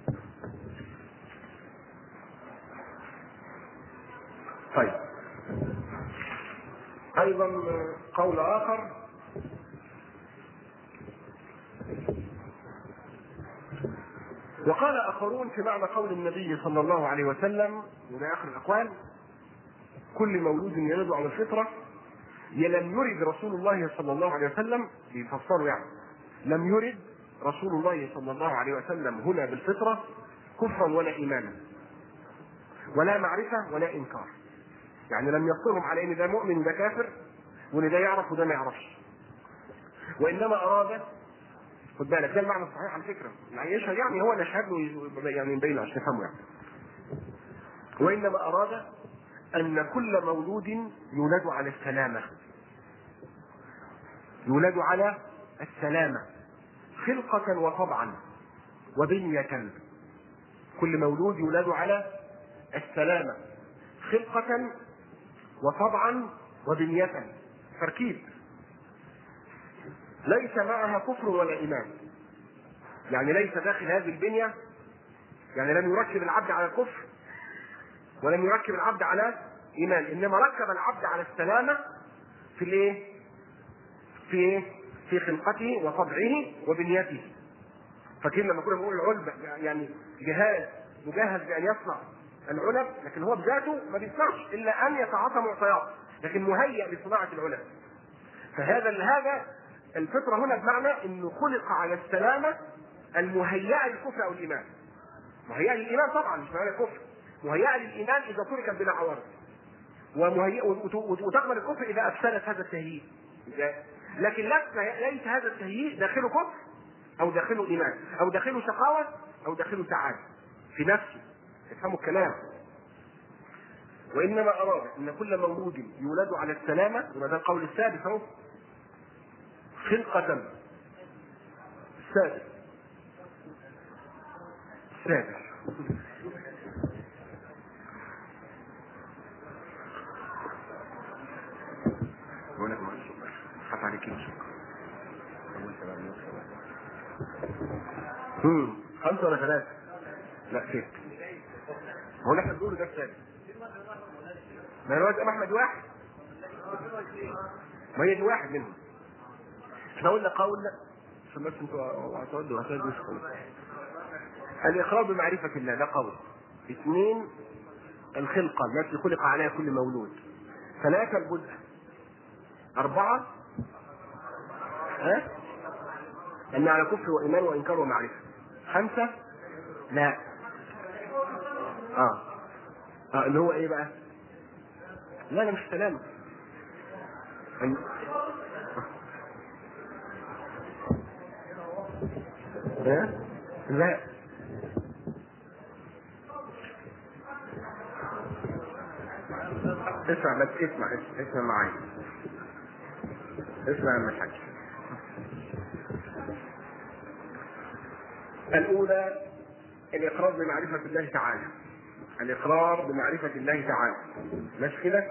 طيب ايضا قول اخر وقال اخرون في معنى قول النبي صلى الله عليه وسلم وده اخر الاقوال كل مولود يولد على الفطره لم يرد رسول الله صلى الله عليه وسلم بيفسروا يعني لم يرد رسول الله صلى الله عليه وسلم هنا بالفطرة كفرا ولا إيمانا ولا معرفة ولا إنكار يعني لم يقصرهم على إن ده مؤمن وده كافر وإن ده يعرف وده ما يعرفش وإنما أراد خد بالك ده المعنى الصحيح على فكرة يعني يشهد يعني هو نشهد له يعني يبين عشان تفهموا يعني وإنما أراد أن كل مولود يولد على السلامة يولد على السلامة خلقة وطبعا وبنية كل مولود يولد على السلامة خلقة وطبعا وبنية تركيب ليس معها كفر ولا إيمان يعني ليس داخل هذه البنية يعني لم يركب العبد على الكفر ولم يركب العبد على ايمان انما ركب العبد على السلامه في الايه؟ في ايه؟ في خلقته وطبعه وبنيته. فاكرين لما كنا بنقول العلب يعني جهاز مجهز بان يصنع العلب لكن هو بذاته ما بيصنعش الا ان يتعاطى معطيات لكن مهيأ لصناعه العلب. فهذا هذا الفطره هنا بمعنى انه خلق على السلامه المهيئه للكفر او الايمان. مهيئه للايمان طبعا مش معنى الكفر. مهيئه للايمان اذا تركت بلا عوارض. ومهيئة وتقبل الكفر اذا افسدت هذا التهيئ. لكن ليس هذا التهيئ داخله كفر او داخله ايمان او داخله شقاوه او داخله سعاده في نفسه افهموا الكلام وانما اراد ان كل مولود يولد على السلامه وده القول السادس اهو خلقة السادس السادس بقول لك معلش حط عليك كيلو سكر وانت بقى امم خمسة ولا ثلاثة؟ لا ست هو اللي احنا بنقوله ده الثاني ما الواد ام احمد واحد ما هي دي واحد منهم احنا قلنا قول عشان بس انتوا هتودوا هتودوا الاقرار بمعرفة الله ده قول اثنين الخلقة التي خلق عليها كل مولود ثلاثة البدء أربعة ها؟ أن على كفر وإيمان وإنكار ومعرفة خمسة لا اه اه اللي هو ايه بقى؟ لا لا مش سلام أن... ها؟ لا اسمع بس اسمع اسمع معايا اسمع يا الحاج الأولى الإقرار بمعرفة الله تعالى الإقرار بمعرفة الله تعالى مش كده؟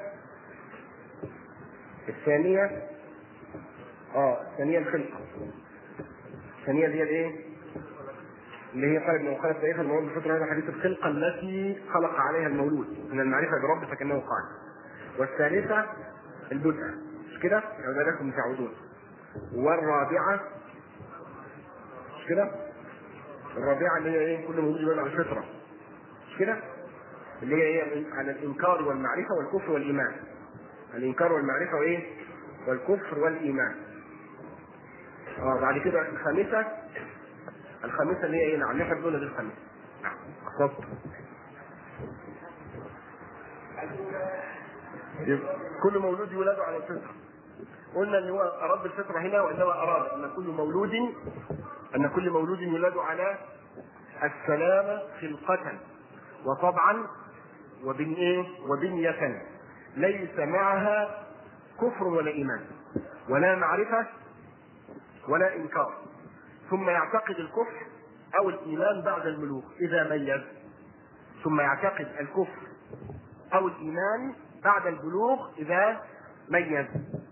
الثانية اه الثانية الخلقة الثانية دي الايه؟ اللي هي قال ابن وقال تاريخ المولود بفطرة هذا حديث الخلقة التي خلق عليها المولود من المعرفة برب فكأنه قال والثالثة البدء مش كده؟ عبادكم تعودون والرابعة مش كده؟ الرابعة اللي هي ايه؟ كل مولود يولد على الفطرة مش كده؟ اللي هي ايه على الانكار والمعرفه والكفر والايمان الانكار والمعرفه وايه والكفر والايمان اه بعد كده الخامسه الخامسه اللي هي ايه نعم نحن بنقول دي الخامسه نعم بالظبط يبقى كل مولود يولد على الفطره قلنا ان هو اراد بالفطره هنا وانما اراد ان كل مولود ان كل مولود يولد على السلامه خلقه وطبعا وبن ايه وبنيه ليس معها كفر ولا ايمان ولا معرفه ولا انكار ثم يعتقد الكفر او الايمان بعد البلوغ اذا ميز ثم يعتقد الكفر او الايمان بعد البلوغ اذا ميز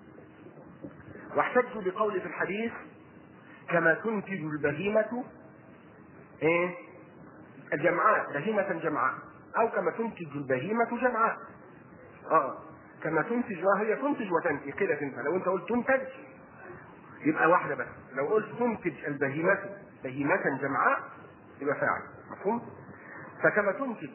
واحتجوا بقول في الحديث كما تنتج البهيمة ايه الجمعاء بهيمة جمعاء او كما تنتج البهيمة جمعاء اه كما تنتج وهي تنتج وتنتج كده تنتج لو انت قلت تنتج يبقى واحدة بس لو قلت تنتج البهيمة بهيمة جمعاء يبقى فاعل مفهوم فكما تنتج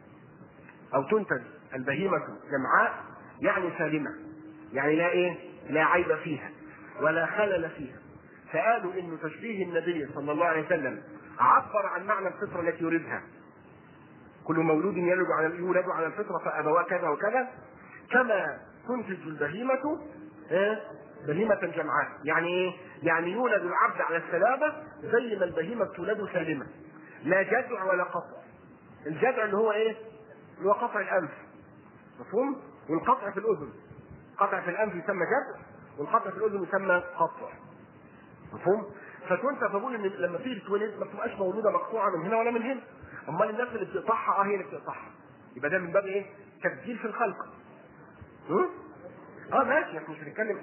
او تنتج البهيمة جمعاء يعني سالمة يعني لا ايه لا عيب فيها ولا خلل فيها فقالوا انه تشبيه النبي صلى الله عليه وسلم عبر عن معنى الفطره التي يريدها كل مولود يولد على يولد على الفطره فابواه كذا وكذا كما تنتج البهيمه إيه؟ بهيمة جمعاء يعني ايه؟ يعني يولد العبد على السلامة زي ما البهيمة تولد سالمة لا جذع ولا قطع الجذع اللي هو ايه؟ اللي هو قطع الأنف مفهوم؟ والقطع في الأذن قطع في الأنف يسمى جذع والقطع في الأذن يسمى قطع مفهوم؟ فكنت بقول ان لما تيجي تتولد ما بتبقاش مولوده مقطوعه من هنا ولا من هنا امال الناس اللي بتقطعها اه هي اللي بتقطعها يبقى ده من باب ايه؟ تبديل في الخلق م? اه ماشي احنا مش بنتكلم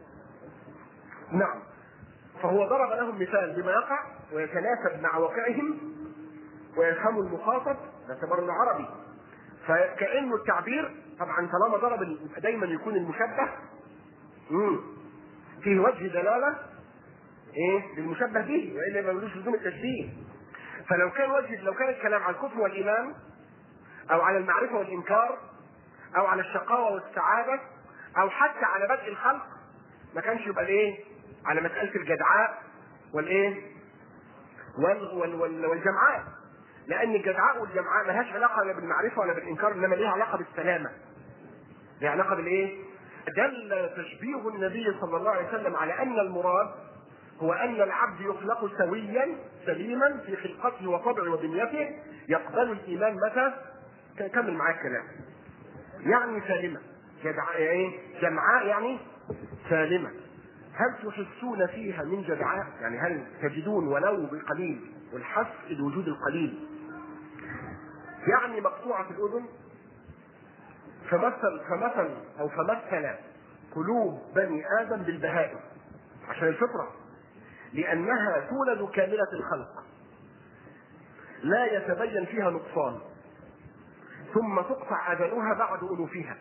نعم فهو ضرب لهم مثال بما يقع ويتناسب مع واقعهم ويفهم المخاطب باعتبار انه عربي فكانه التعبير طبعا طالما ضرب دايما يكون المشبه مم. فيه وجه دلاله ايه للمشبه به والا ما ملوش لزوم التشبيه فلو كان وجه لو كان الكلام على الكفر والايمان او على المعرفه والانكار او على الشقاوه والسعاده او حتى على بدء الخلق ما كانش يبقى الايه على مساله الجدعاء والايه وال وال وال والجمعاء لان الجدعاء والجمعاء ملهاش علاقه لا بالمعرفه ولا بالانكار انما ليها علاقه بالسلامه ليها علاقه بالايه دل تشبيه النبي صلى الله عليه وسلم على ان المراد هو ان العبد يخلق سويا سليما في خلقته وطبعه وبنيته يقبل الايمان متى كمل معاك الكلام يعني سالمه جدعاء ايه جمعاء يعني سالمه هل تحسون فيها من جدعاء يعني هل تجدون ولو بقليل والحس الوجود القليل يعني مقطوعه الاذن فمثل فمثل او فمثل قلوب بني ادم بالبهائم عشان الفطره لانها تولد كامله الخلق لا يتبين فيها نقصان ثم تقطع اجلها بعد الوفها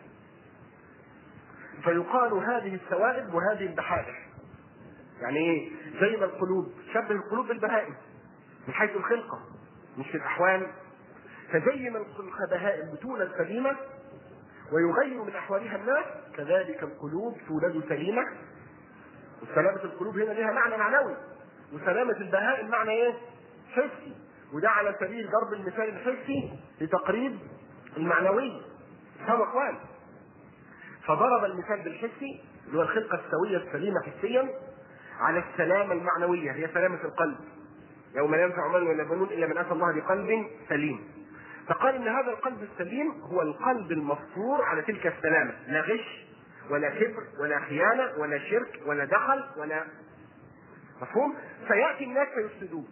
فيقال هذه السوائب وهذه البحائر يعني ايه زي ما القلوب شبه القلوب بالبهائم من حيث الخلقه مش في الاحوال فزي ما البهائم بتولد سليمه ويغير من احوالها الناس كذلك القلوب تولد سليمه وسلامة القلوب هنا لها معنى معنوي وسلامة البهائم معنى ايه؟ حسي وده على سبيل ضرب المثال الحسي لتقريب المعنوي فهو اخوان فضرب المثال بالحسي اللي هو الخلقة السوية السليمة حسيا على السلامة المعنوية هي سلامة القلب يوم لا ينفع مال ولا بنون الا من اتى الله بقلب سليم فقال ان هذا القلب السليم هو القلب المفطور على تلك السلامة لا غش ولا كبر ولا خيانة ولا شرك ولا دخل ولا مفهوم؟ فيأتي الناس فيفسدوه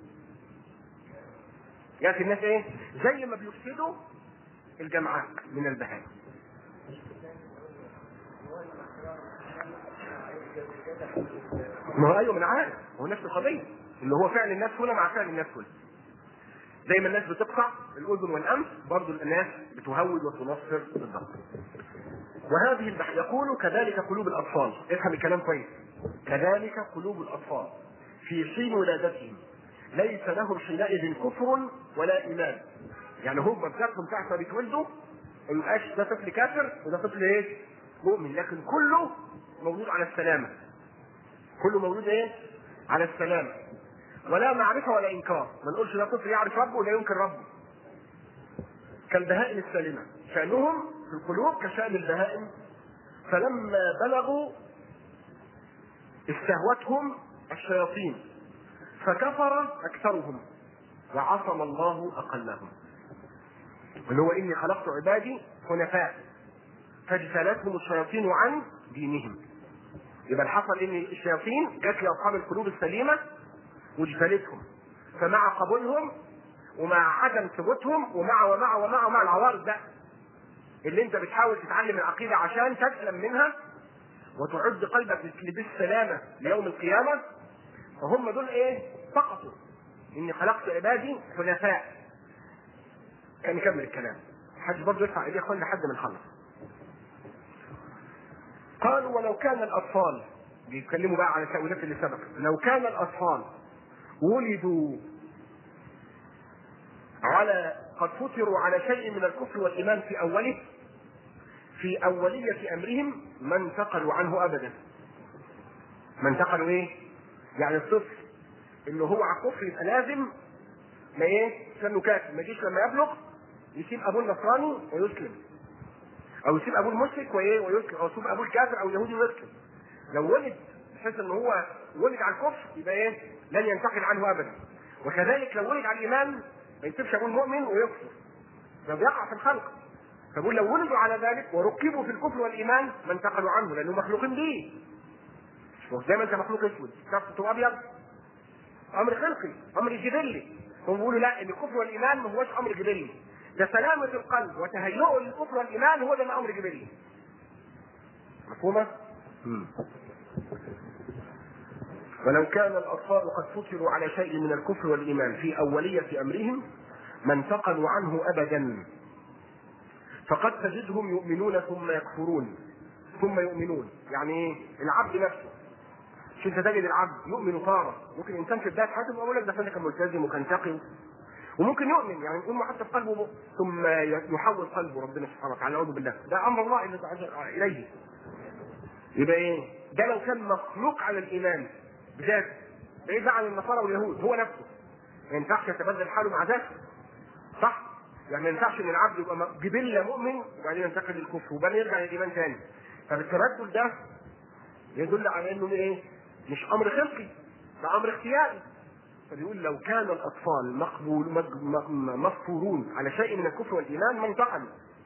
يأتي الناس ايه؟ زي ما بيفسدوا الجمعاء من البهائم ما هو ايوه من عارف هو نفس القضيه اللي هو فعل الناس هنا مع فعل الناس هنا زي ما الناس بتقطع الاذن والانف برضه الناس بتهود وتنصر بالضبط وهذه البح يقول كذلك قلوب الاطفال افهم الكلام كويس كذلك قلوب الاطفال في حين ولادتهم ليس لهم حينئذ كفر ولا ايمان يعني هم بتاعتهم ساعه ما بيتولدوا ما يبقاش ده طفل كافر وده طفل ايه؟ مؤمن لكن كله مولود على السلامه كله مولود ايه؟ على السلامه ولا معرفه ولا انكار ما نقولش ده طفل يعرف ربه ولا ينكر ربه كالبهائم السالمه شانهم في القلوب كشان البهائم فلما بلغوا استهوتهم الشياطين فكفر اكثرهم وعصم الله اقلهم اللي هو اني خلقت عبادي حنفاء فاجتالتهم الشياطين عن دينهم يبقى الحصل ان الشياطين جت لاصحاب القلوب السليمه واجتالتهم فمع قبولهم ومع عدم ثبوتهم ومع ومع ومع ومع العوارض ده اللي انت بتحاول تتعلم العقيده عشان تسلم منها وتعد قلبك بالسلامه ليوم القيامه فهم دول ايه؟ سقطوا اني خلقت عبادي حنفاء كان يكمل الكلام حد برضه يرفع ايديه اخوان لحد ما نخلص قالوا ولو كان الاطفال بيتكلموا بقى على التاويلات اللي سبقت لو كان الاطفال ولدوا على قد فطروا على شيء من الكفر والايمان في اوله في اوليه امرهم ما انتقلوا عنه ابدا ما انتقلوا ايه؟ يعني الطفل اللي هو على الكفر يبقى لازم ما ايه؟ سنه كافر ما يجيش لما يبلغ يسيب ابوه النصراني ويسلم او يسيب ابوه المشرك وايه ويسلم او يسيب ابوه الكافر او اليهودي ويسلم لو ولد بحيث ان هو ولد على الكفر يبقى ايه؟ لن ينتقل عنه ابدا وكذلك لو ولد على الايمان ما يسيبش ابوه المؤمن ويكفر ده بيقع في الخلق فبقول لو ولدوا على ذلك وركبوا في الكفر والايمان ما انتقلوا عنه لانه مخلوقين به زي ما انت مخلوق اسود كفته ابيض امر خلقي امر جبلي هم بيقولوا لا ان الكفر والايمان ما هوش امر جبلي ده سلامة القلب وتهيئه للكفر والايمان هو ده اللي امر جبلي مفهومة؟ ولو كان الاطفال قد فطروا على شيء من الكفر والايمان في اولية امرهم ما انتقلوا عنه ابدا فقد تجدهم يؤمنون ثم يكفرون ثم يؤمنون يعني ايه العبد نفسه مش انت تجد العبد يؤمن طارة ممكن انسان في بدايه حياته يقول لك ده فلان كان ملتزم وكان تقي وممكن يؤمن يعني يكون حتى في قلبه ثم يحول قلبه ربنا سبحانه وتعالى اعوذ بالله ده امر الله اللي اليه يبقى ايه ده لو كان مخلوق على الايمان بذاته بعيد عن النصارى واليهود هو نفسه ما ينفعش يتبدل حاله مع ذاته صح يعني ما ينفعش ان العبد يبقى جبله مؤمن وبعدين ينتقل للكفر وبعدين يرجع للايمان تاني فالتبدل ده يدل على انه ايه مش امر خلقي ده امر اختياري فبيقول لو كان الاطفال مقبول مفطورون على شيء من الكفر والايمان ما انتقلوا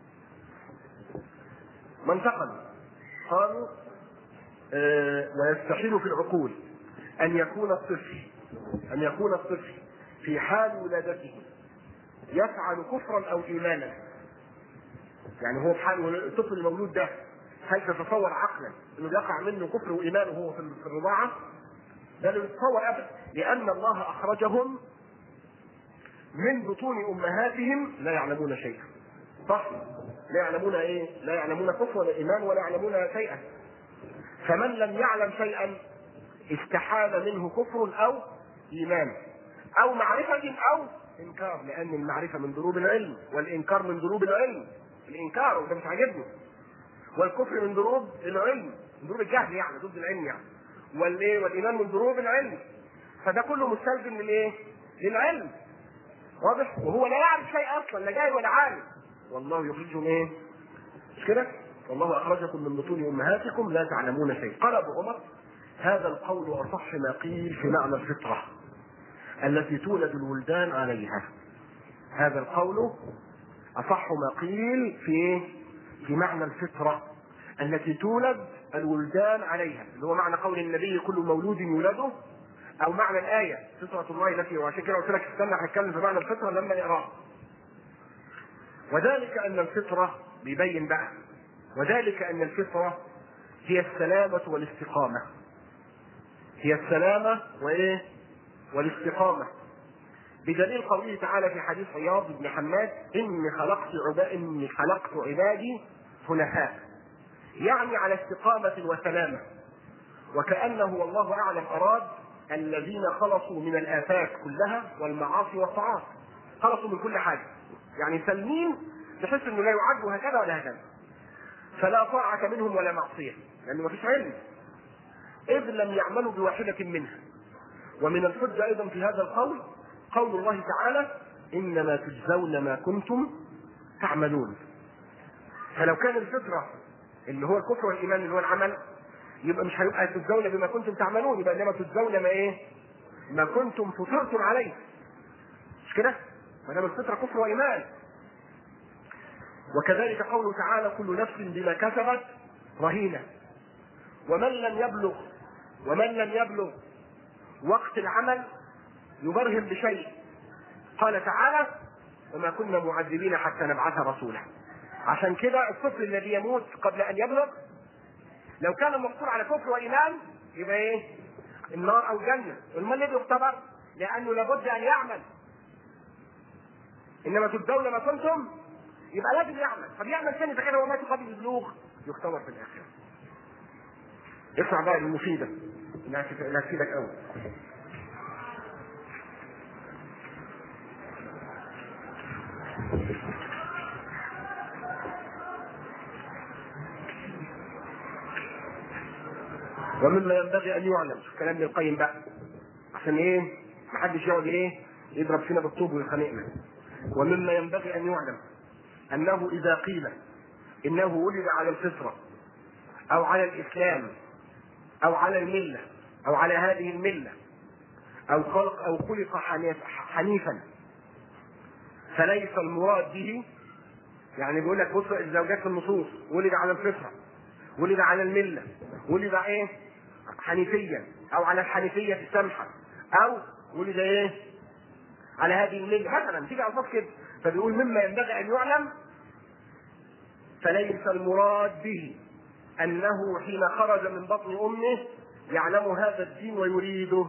ما انتقلوا قالوا آه ويستحيل في العقول ان يكون الطفل ان يكون الطفل في حال ولادته يفعل كفرا او ايمانا يعني هو في حال الطفل المولود ده هل تتصور عقلا انه يقع منه كفر وايمان وهو في الرضاعه؟ ده لا يتصور ابدا لان الله اخرجهم من بطون امهاتهم لا يعلمون شيئا. صح؟ لا يعلمون ايه؟ لا يعلمون كفر ولا ايمان ولا يعلمون شيئا. فمن لم يعلم شيئا استحال منه كفر او ايمان او معرفه او انكار لان المعرفه من ضروب العلم والانكار من ضروب العلم. الانكار وده مش عاجبني. والكفر من ضروب العلم من ضروب الجهل يعني ضد العلم يعني والايه والايمان من ضروب العلم فده كله مستلزم للايه؟ للعلم واضح وهو لا يعرف شيء اصلا لا جاهل ولا عالم والله يخرجهم ايه؟ مش كده؟ والله اخرجكم من بطون امهاتكم لا تعلمون شيء قال ابو عمر هذا القول اصح ما قيل في معنى الفطره التي تولد الولدان عليها هذا القول اصح ما قيل في ايه؟ في معنى الفطرة التي تولد الولدان عليها اللي هو معنى قول النبي كل مولود يولده أو معنى الآية فطرة الله التي وعشان كده قلت لك استنى هنتكلم في معنى الفطرة لما نقراها وذلك أن الفطرة بيبين بقى وذلك أن الفطرة هي السلامة والاستقامة هي السلامة وإيه؟ والاستقامة بدليل قوله تعالى في حديث عياض بن حماد إني خلقت عبا إني خلقت عبادي حنفاء يعني على استقامة وسلامة وكأنه والله أعلم أراد الذين خلصوا من الآفات كلها والمعاصي والطاعات خلصوا من كل حاجة يعني سلمين بحيث انه لا يعد هكذا ولا هكذا فلا طاعة منهم ولا معصية لأنه ما فيش علم إذ لم يعملوا بواحدة منها ومن الحجة أيضا في هذا القول قول الله تعالى إنما تجزون ما كنتم تعملون فلو كان الفطرة اللي هو الكفر والإيمان اللي هو العمل يبقى مش هيبقى تجزون بما كنتم تعملون يبقى إنما تجزون ما إيه؟ ما كنتم فطرتم عليه مش كده؟ ما دام الفطرة كفر وإيمان وكذلك قوله تعالى كل نفس بما كسبت رهينة ومن لم يبلغ ومن لم يبلغ وقت العمل يبرهن بشيء قال تعالى وما كنا معذبين حتى نبعث رسولا عشان كده الطفل الذي يموت قبل ان يبلغ لو كان مقصور على كفر وايمان يبقى ايه؟ النار او الجنه، امال ليه بيختبر؟ لانه لابد ان يعمل. انما تبدون ما كنتم يبقى لازم يعمل، طب يعمل ثاني اذا كان هو مات قبل البلوغ يختبر في الاخره. اسمع بقى المفيده اللي هتفيدك قوي. ومما ينبغي ان يعلم شوف كلام ابن القيم بقى عشان ايه محدش يقعد ايه يضرب فينا بالطوب ويخانقنا ومما ينبغي ان يعلم انه اذا قيل انه ولد على الفطره او على الاسلام او على المله او على هذه المله او خلق او خلق حنيف حنيفا فليس المراد به يعني بيقول لك بص الزوجات في النصوص ولد على الفطره ولد على المله ولد ايه حنيفيا او على الحنيفيه السمحه او ولد ايه على هذه المله مثلا تيجي الفاظ كده فبيقول مما ينبغي ان يعلم فليس المراد به انه حين خرج من بطن امه يعلم هذا الدين ويريده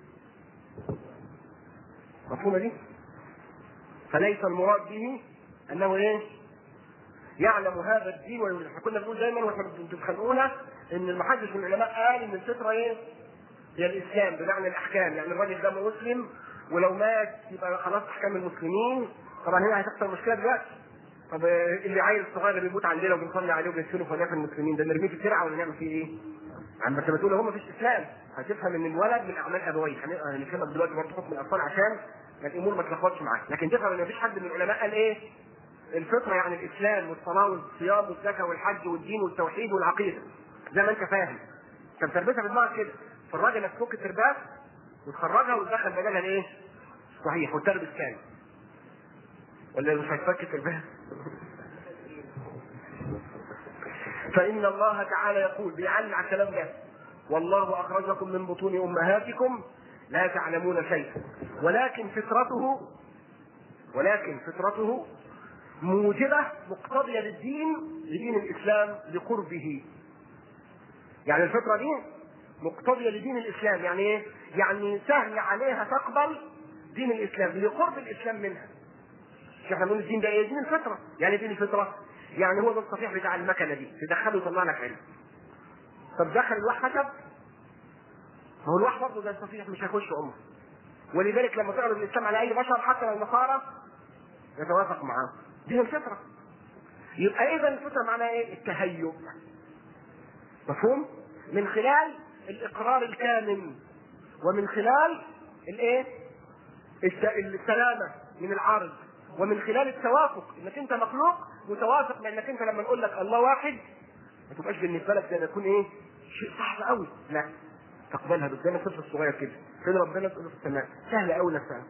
مفهومه دي فليس المراد به انه ايه يعلم هذا الدين ويريده احنا كنا بنقول دايما واحنا بتتخانقونا ان المحدث من العلماء قال ان الفطره ايه هي الاسلام بمعنى الاحكام يعني الراجل ده مسلم ولو مات يبقى خلاص احكام المسلمين طبعا هنا هتحصل مشكله دلوقتي طب اللي عيل الصغير اللي بيموت عندنا وبنصلي عليه وبندفنه في وليكن المسلمين ده نرميه في الترعه ولا نعمل فيه ايه؟ عم بس بتقول هو مفيش اسلام هتفهم ان الولد من اعمال ابويه هنفهمك دلوقتي برضه حكم الاطفال عشان الامور ما تلخبطش معاك لكن تفهم ان مفيش حد من العلماء قال ايه؟ الفطره يعني الاسلام والصلاه والصيام والزكاه والحج والدين والتوحيد والعقيده زي ما انت فاهم انت بتربيتها في دماغك كده فالراجل هتفك الترباس وتخرجها وتدخل بدلها الايه؟ صحيح والترب الثاني ولا مش هتفك الترباس فإن الله تعالى يقول بيعلم على الكلام ده والله أخرجكم من بطون أمهاتكم لا تعلمون شيئا ولكن فطرته ولكن فطرته موجبة مقتضية للدين لدين الإسلام لقربه يعني الفطرة دي مقتضية لدين الإسلام يعني إيه؟ يعني سهل عليها تقبل دين الإسلام لقرب الإسلام منها مش احنا بنقول الدين ده ايه؟ دين الفطرة يعني دين الفطرة يعني هو ده الصفيح بتاع المكنة دي تدخله يطلع لك علم طب دخل الواح خشب ما هو الواح برضه ده الصفيح مش هيخش عمره ولذلك لما تعرض الاسلام على اي بشر حتى لو النصارى يتوافق معاه دي الفطره يبقى اذا الفطره معناها ايه؟ التهيؤ مفهوم؟ من خلال الاقرار الكامل ومن خلال الايه؟ السلامه من العارض ومن خلال التوافق انك انت مخلوق متوافق لانك انت لما نقول لك الله واحد ما تبقاش بالنسبه لك ده يكون ايه؟ شيء صعب قوي لا تقبلها زي ما الطفل الصغير كده فين ربنا تقول في السماء سهل قوي نفسها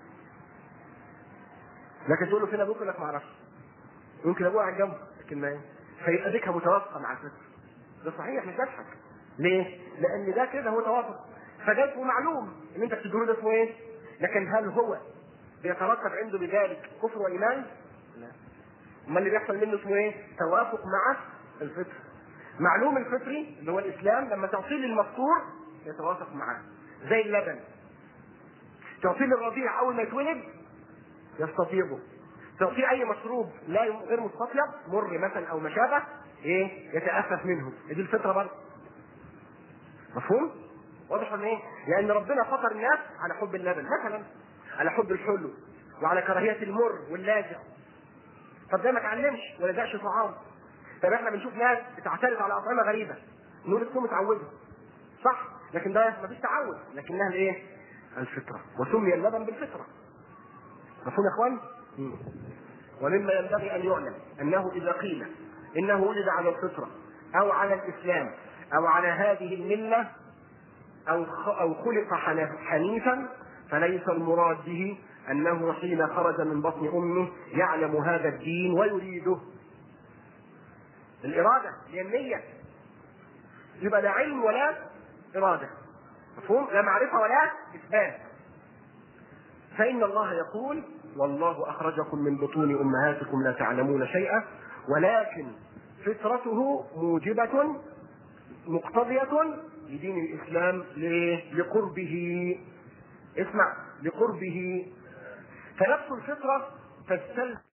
لكن تقول له فين ابوك يقول لك ما اعرفش يمكن ابوه على جنبه لكن ما فيبقى بك متوافقه مع الفطر ده صحيح مش بضحك ليه؟ لان ده كده هو توافق فده اسمه معلوم اللي انت بتدور ده اسمه ايه؟ لكن هل هو بيترتب عنده بذلك كفر وايمان؟ لا امال اللي بيحصل منه اسمه ايه؟ توافق مع الفطر معلوم الفطري اللي هو الاسلام لما تعطيه للمذكور يتوافق معاه زي اللبن تعطيه للرضيع اول ما يتولد يستطيبه تعطيه اي مشروب لا غير مستطيب مر مثلا او ما شابه ايه يتاسف منه دي الفطره برضه مفهوم واضح ولا ايه لان ربنا فطر الناس على حب اللبن مثلا على حب الحلو وعلى كراهيه المر واللاذع طب ده ما اتعلمش ولا دقش طعام طب احنا بنشوف ناس بتعترض على اطعمه غريبه نقول لكم اتعودوا صح لكن ده مفيش تعود لكنها الايه؟ الفطره وسمي اللبن بالفطره مفهوم يا اخوان؟ ومما ينبغي ان يعلم انه اذا قيل انه ولد على الفطره او على الاسلام او على هذه المله او او خلق حنيفا فليس المراد به انه حين خرج من بطن امه يعلم هذا الدين ويريده الاراده هي النيه يبقى لا علم ولا اراده مفهوم لا معرفه ولا اثبات فان الله يقول والله اخرجكم من بطون امهاتكم لا تعلمون شيئا ولكن فطرته موجبه مقتضيه لدين الاسلام لقربه اسمع لقربه فنفس الفطره تستلزم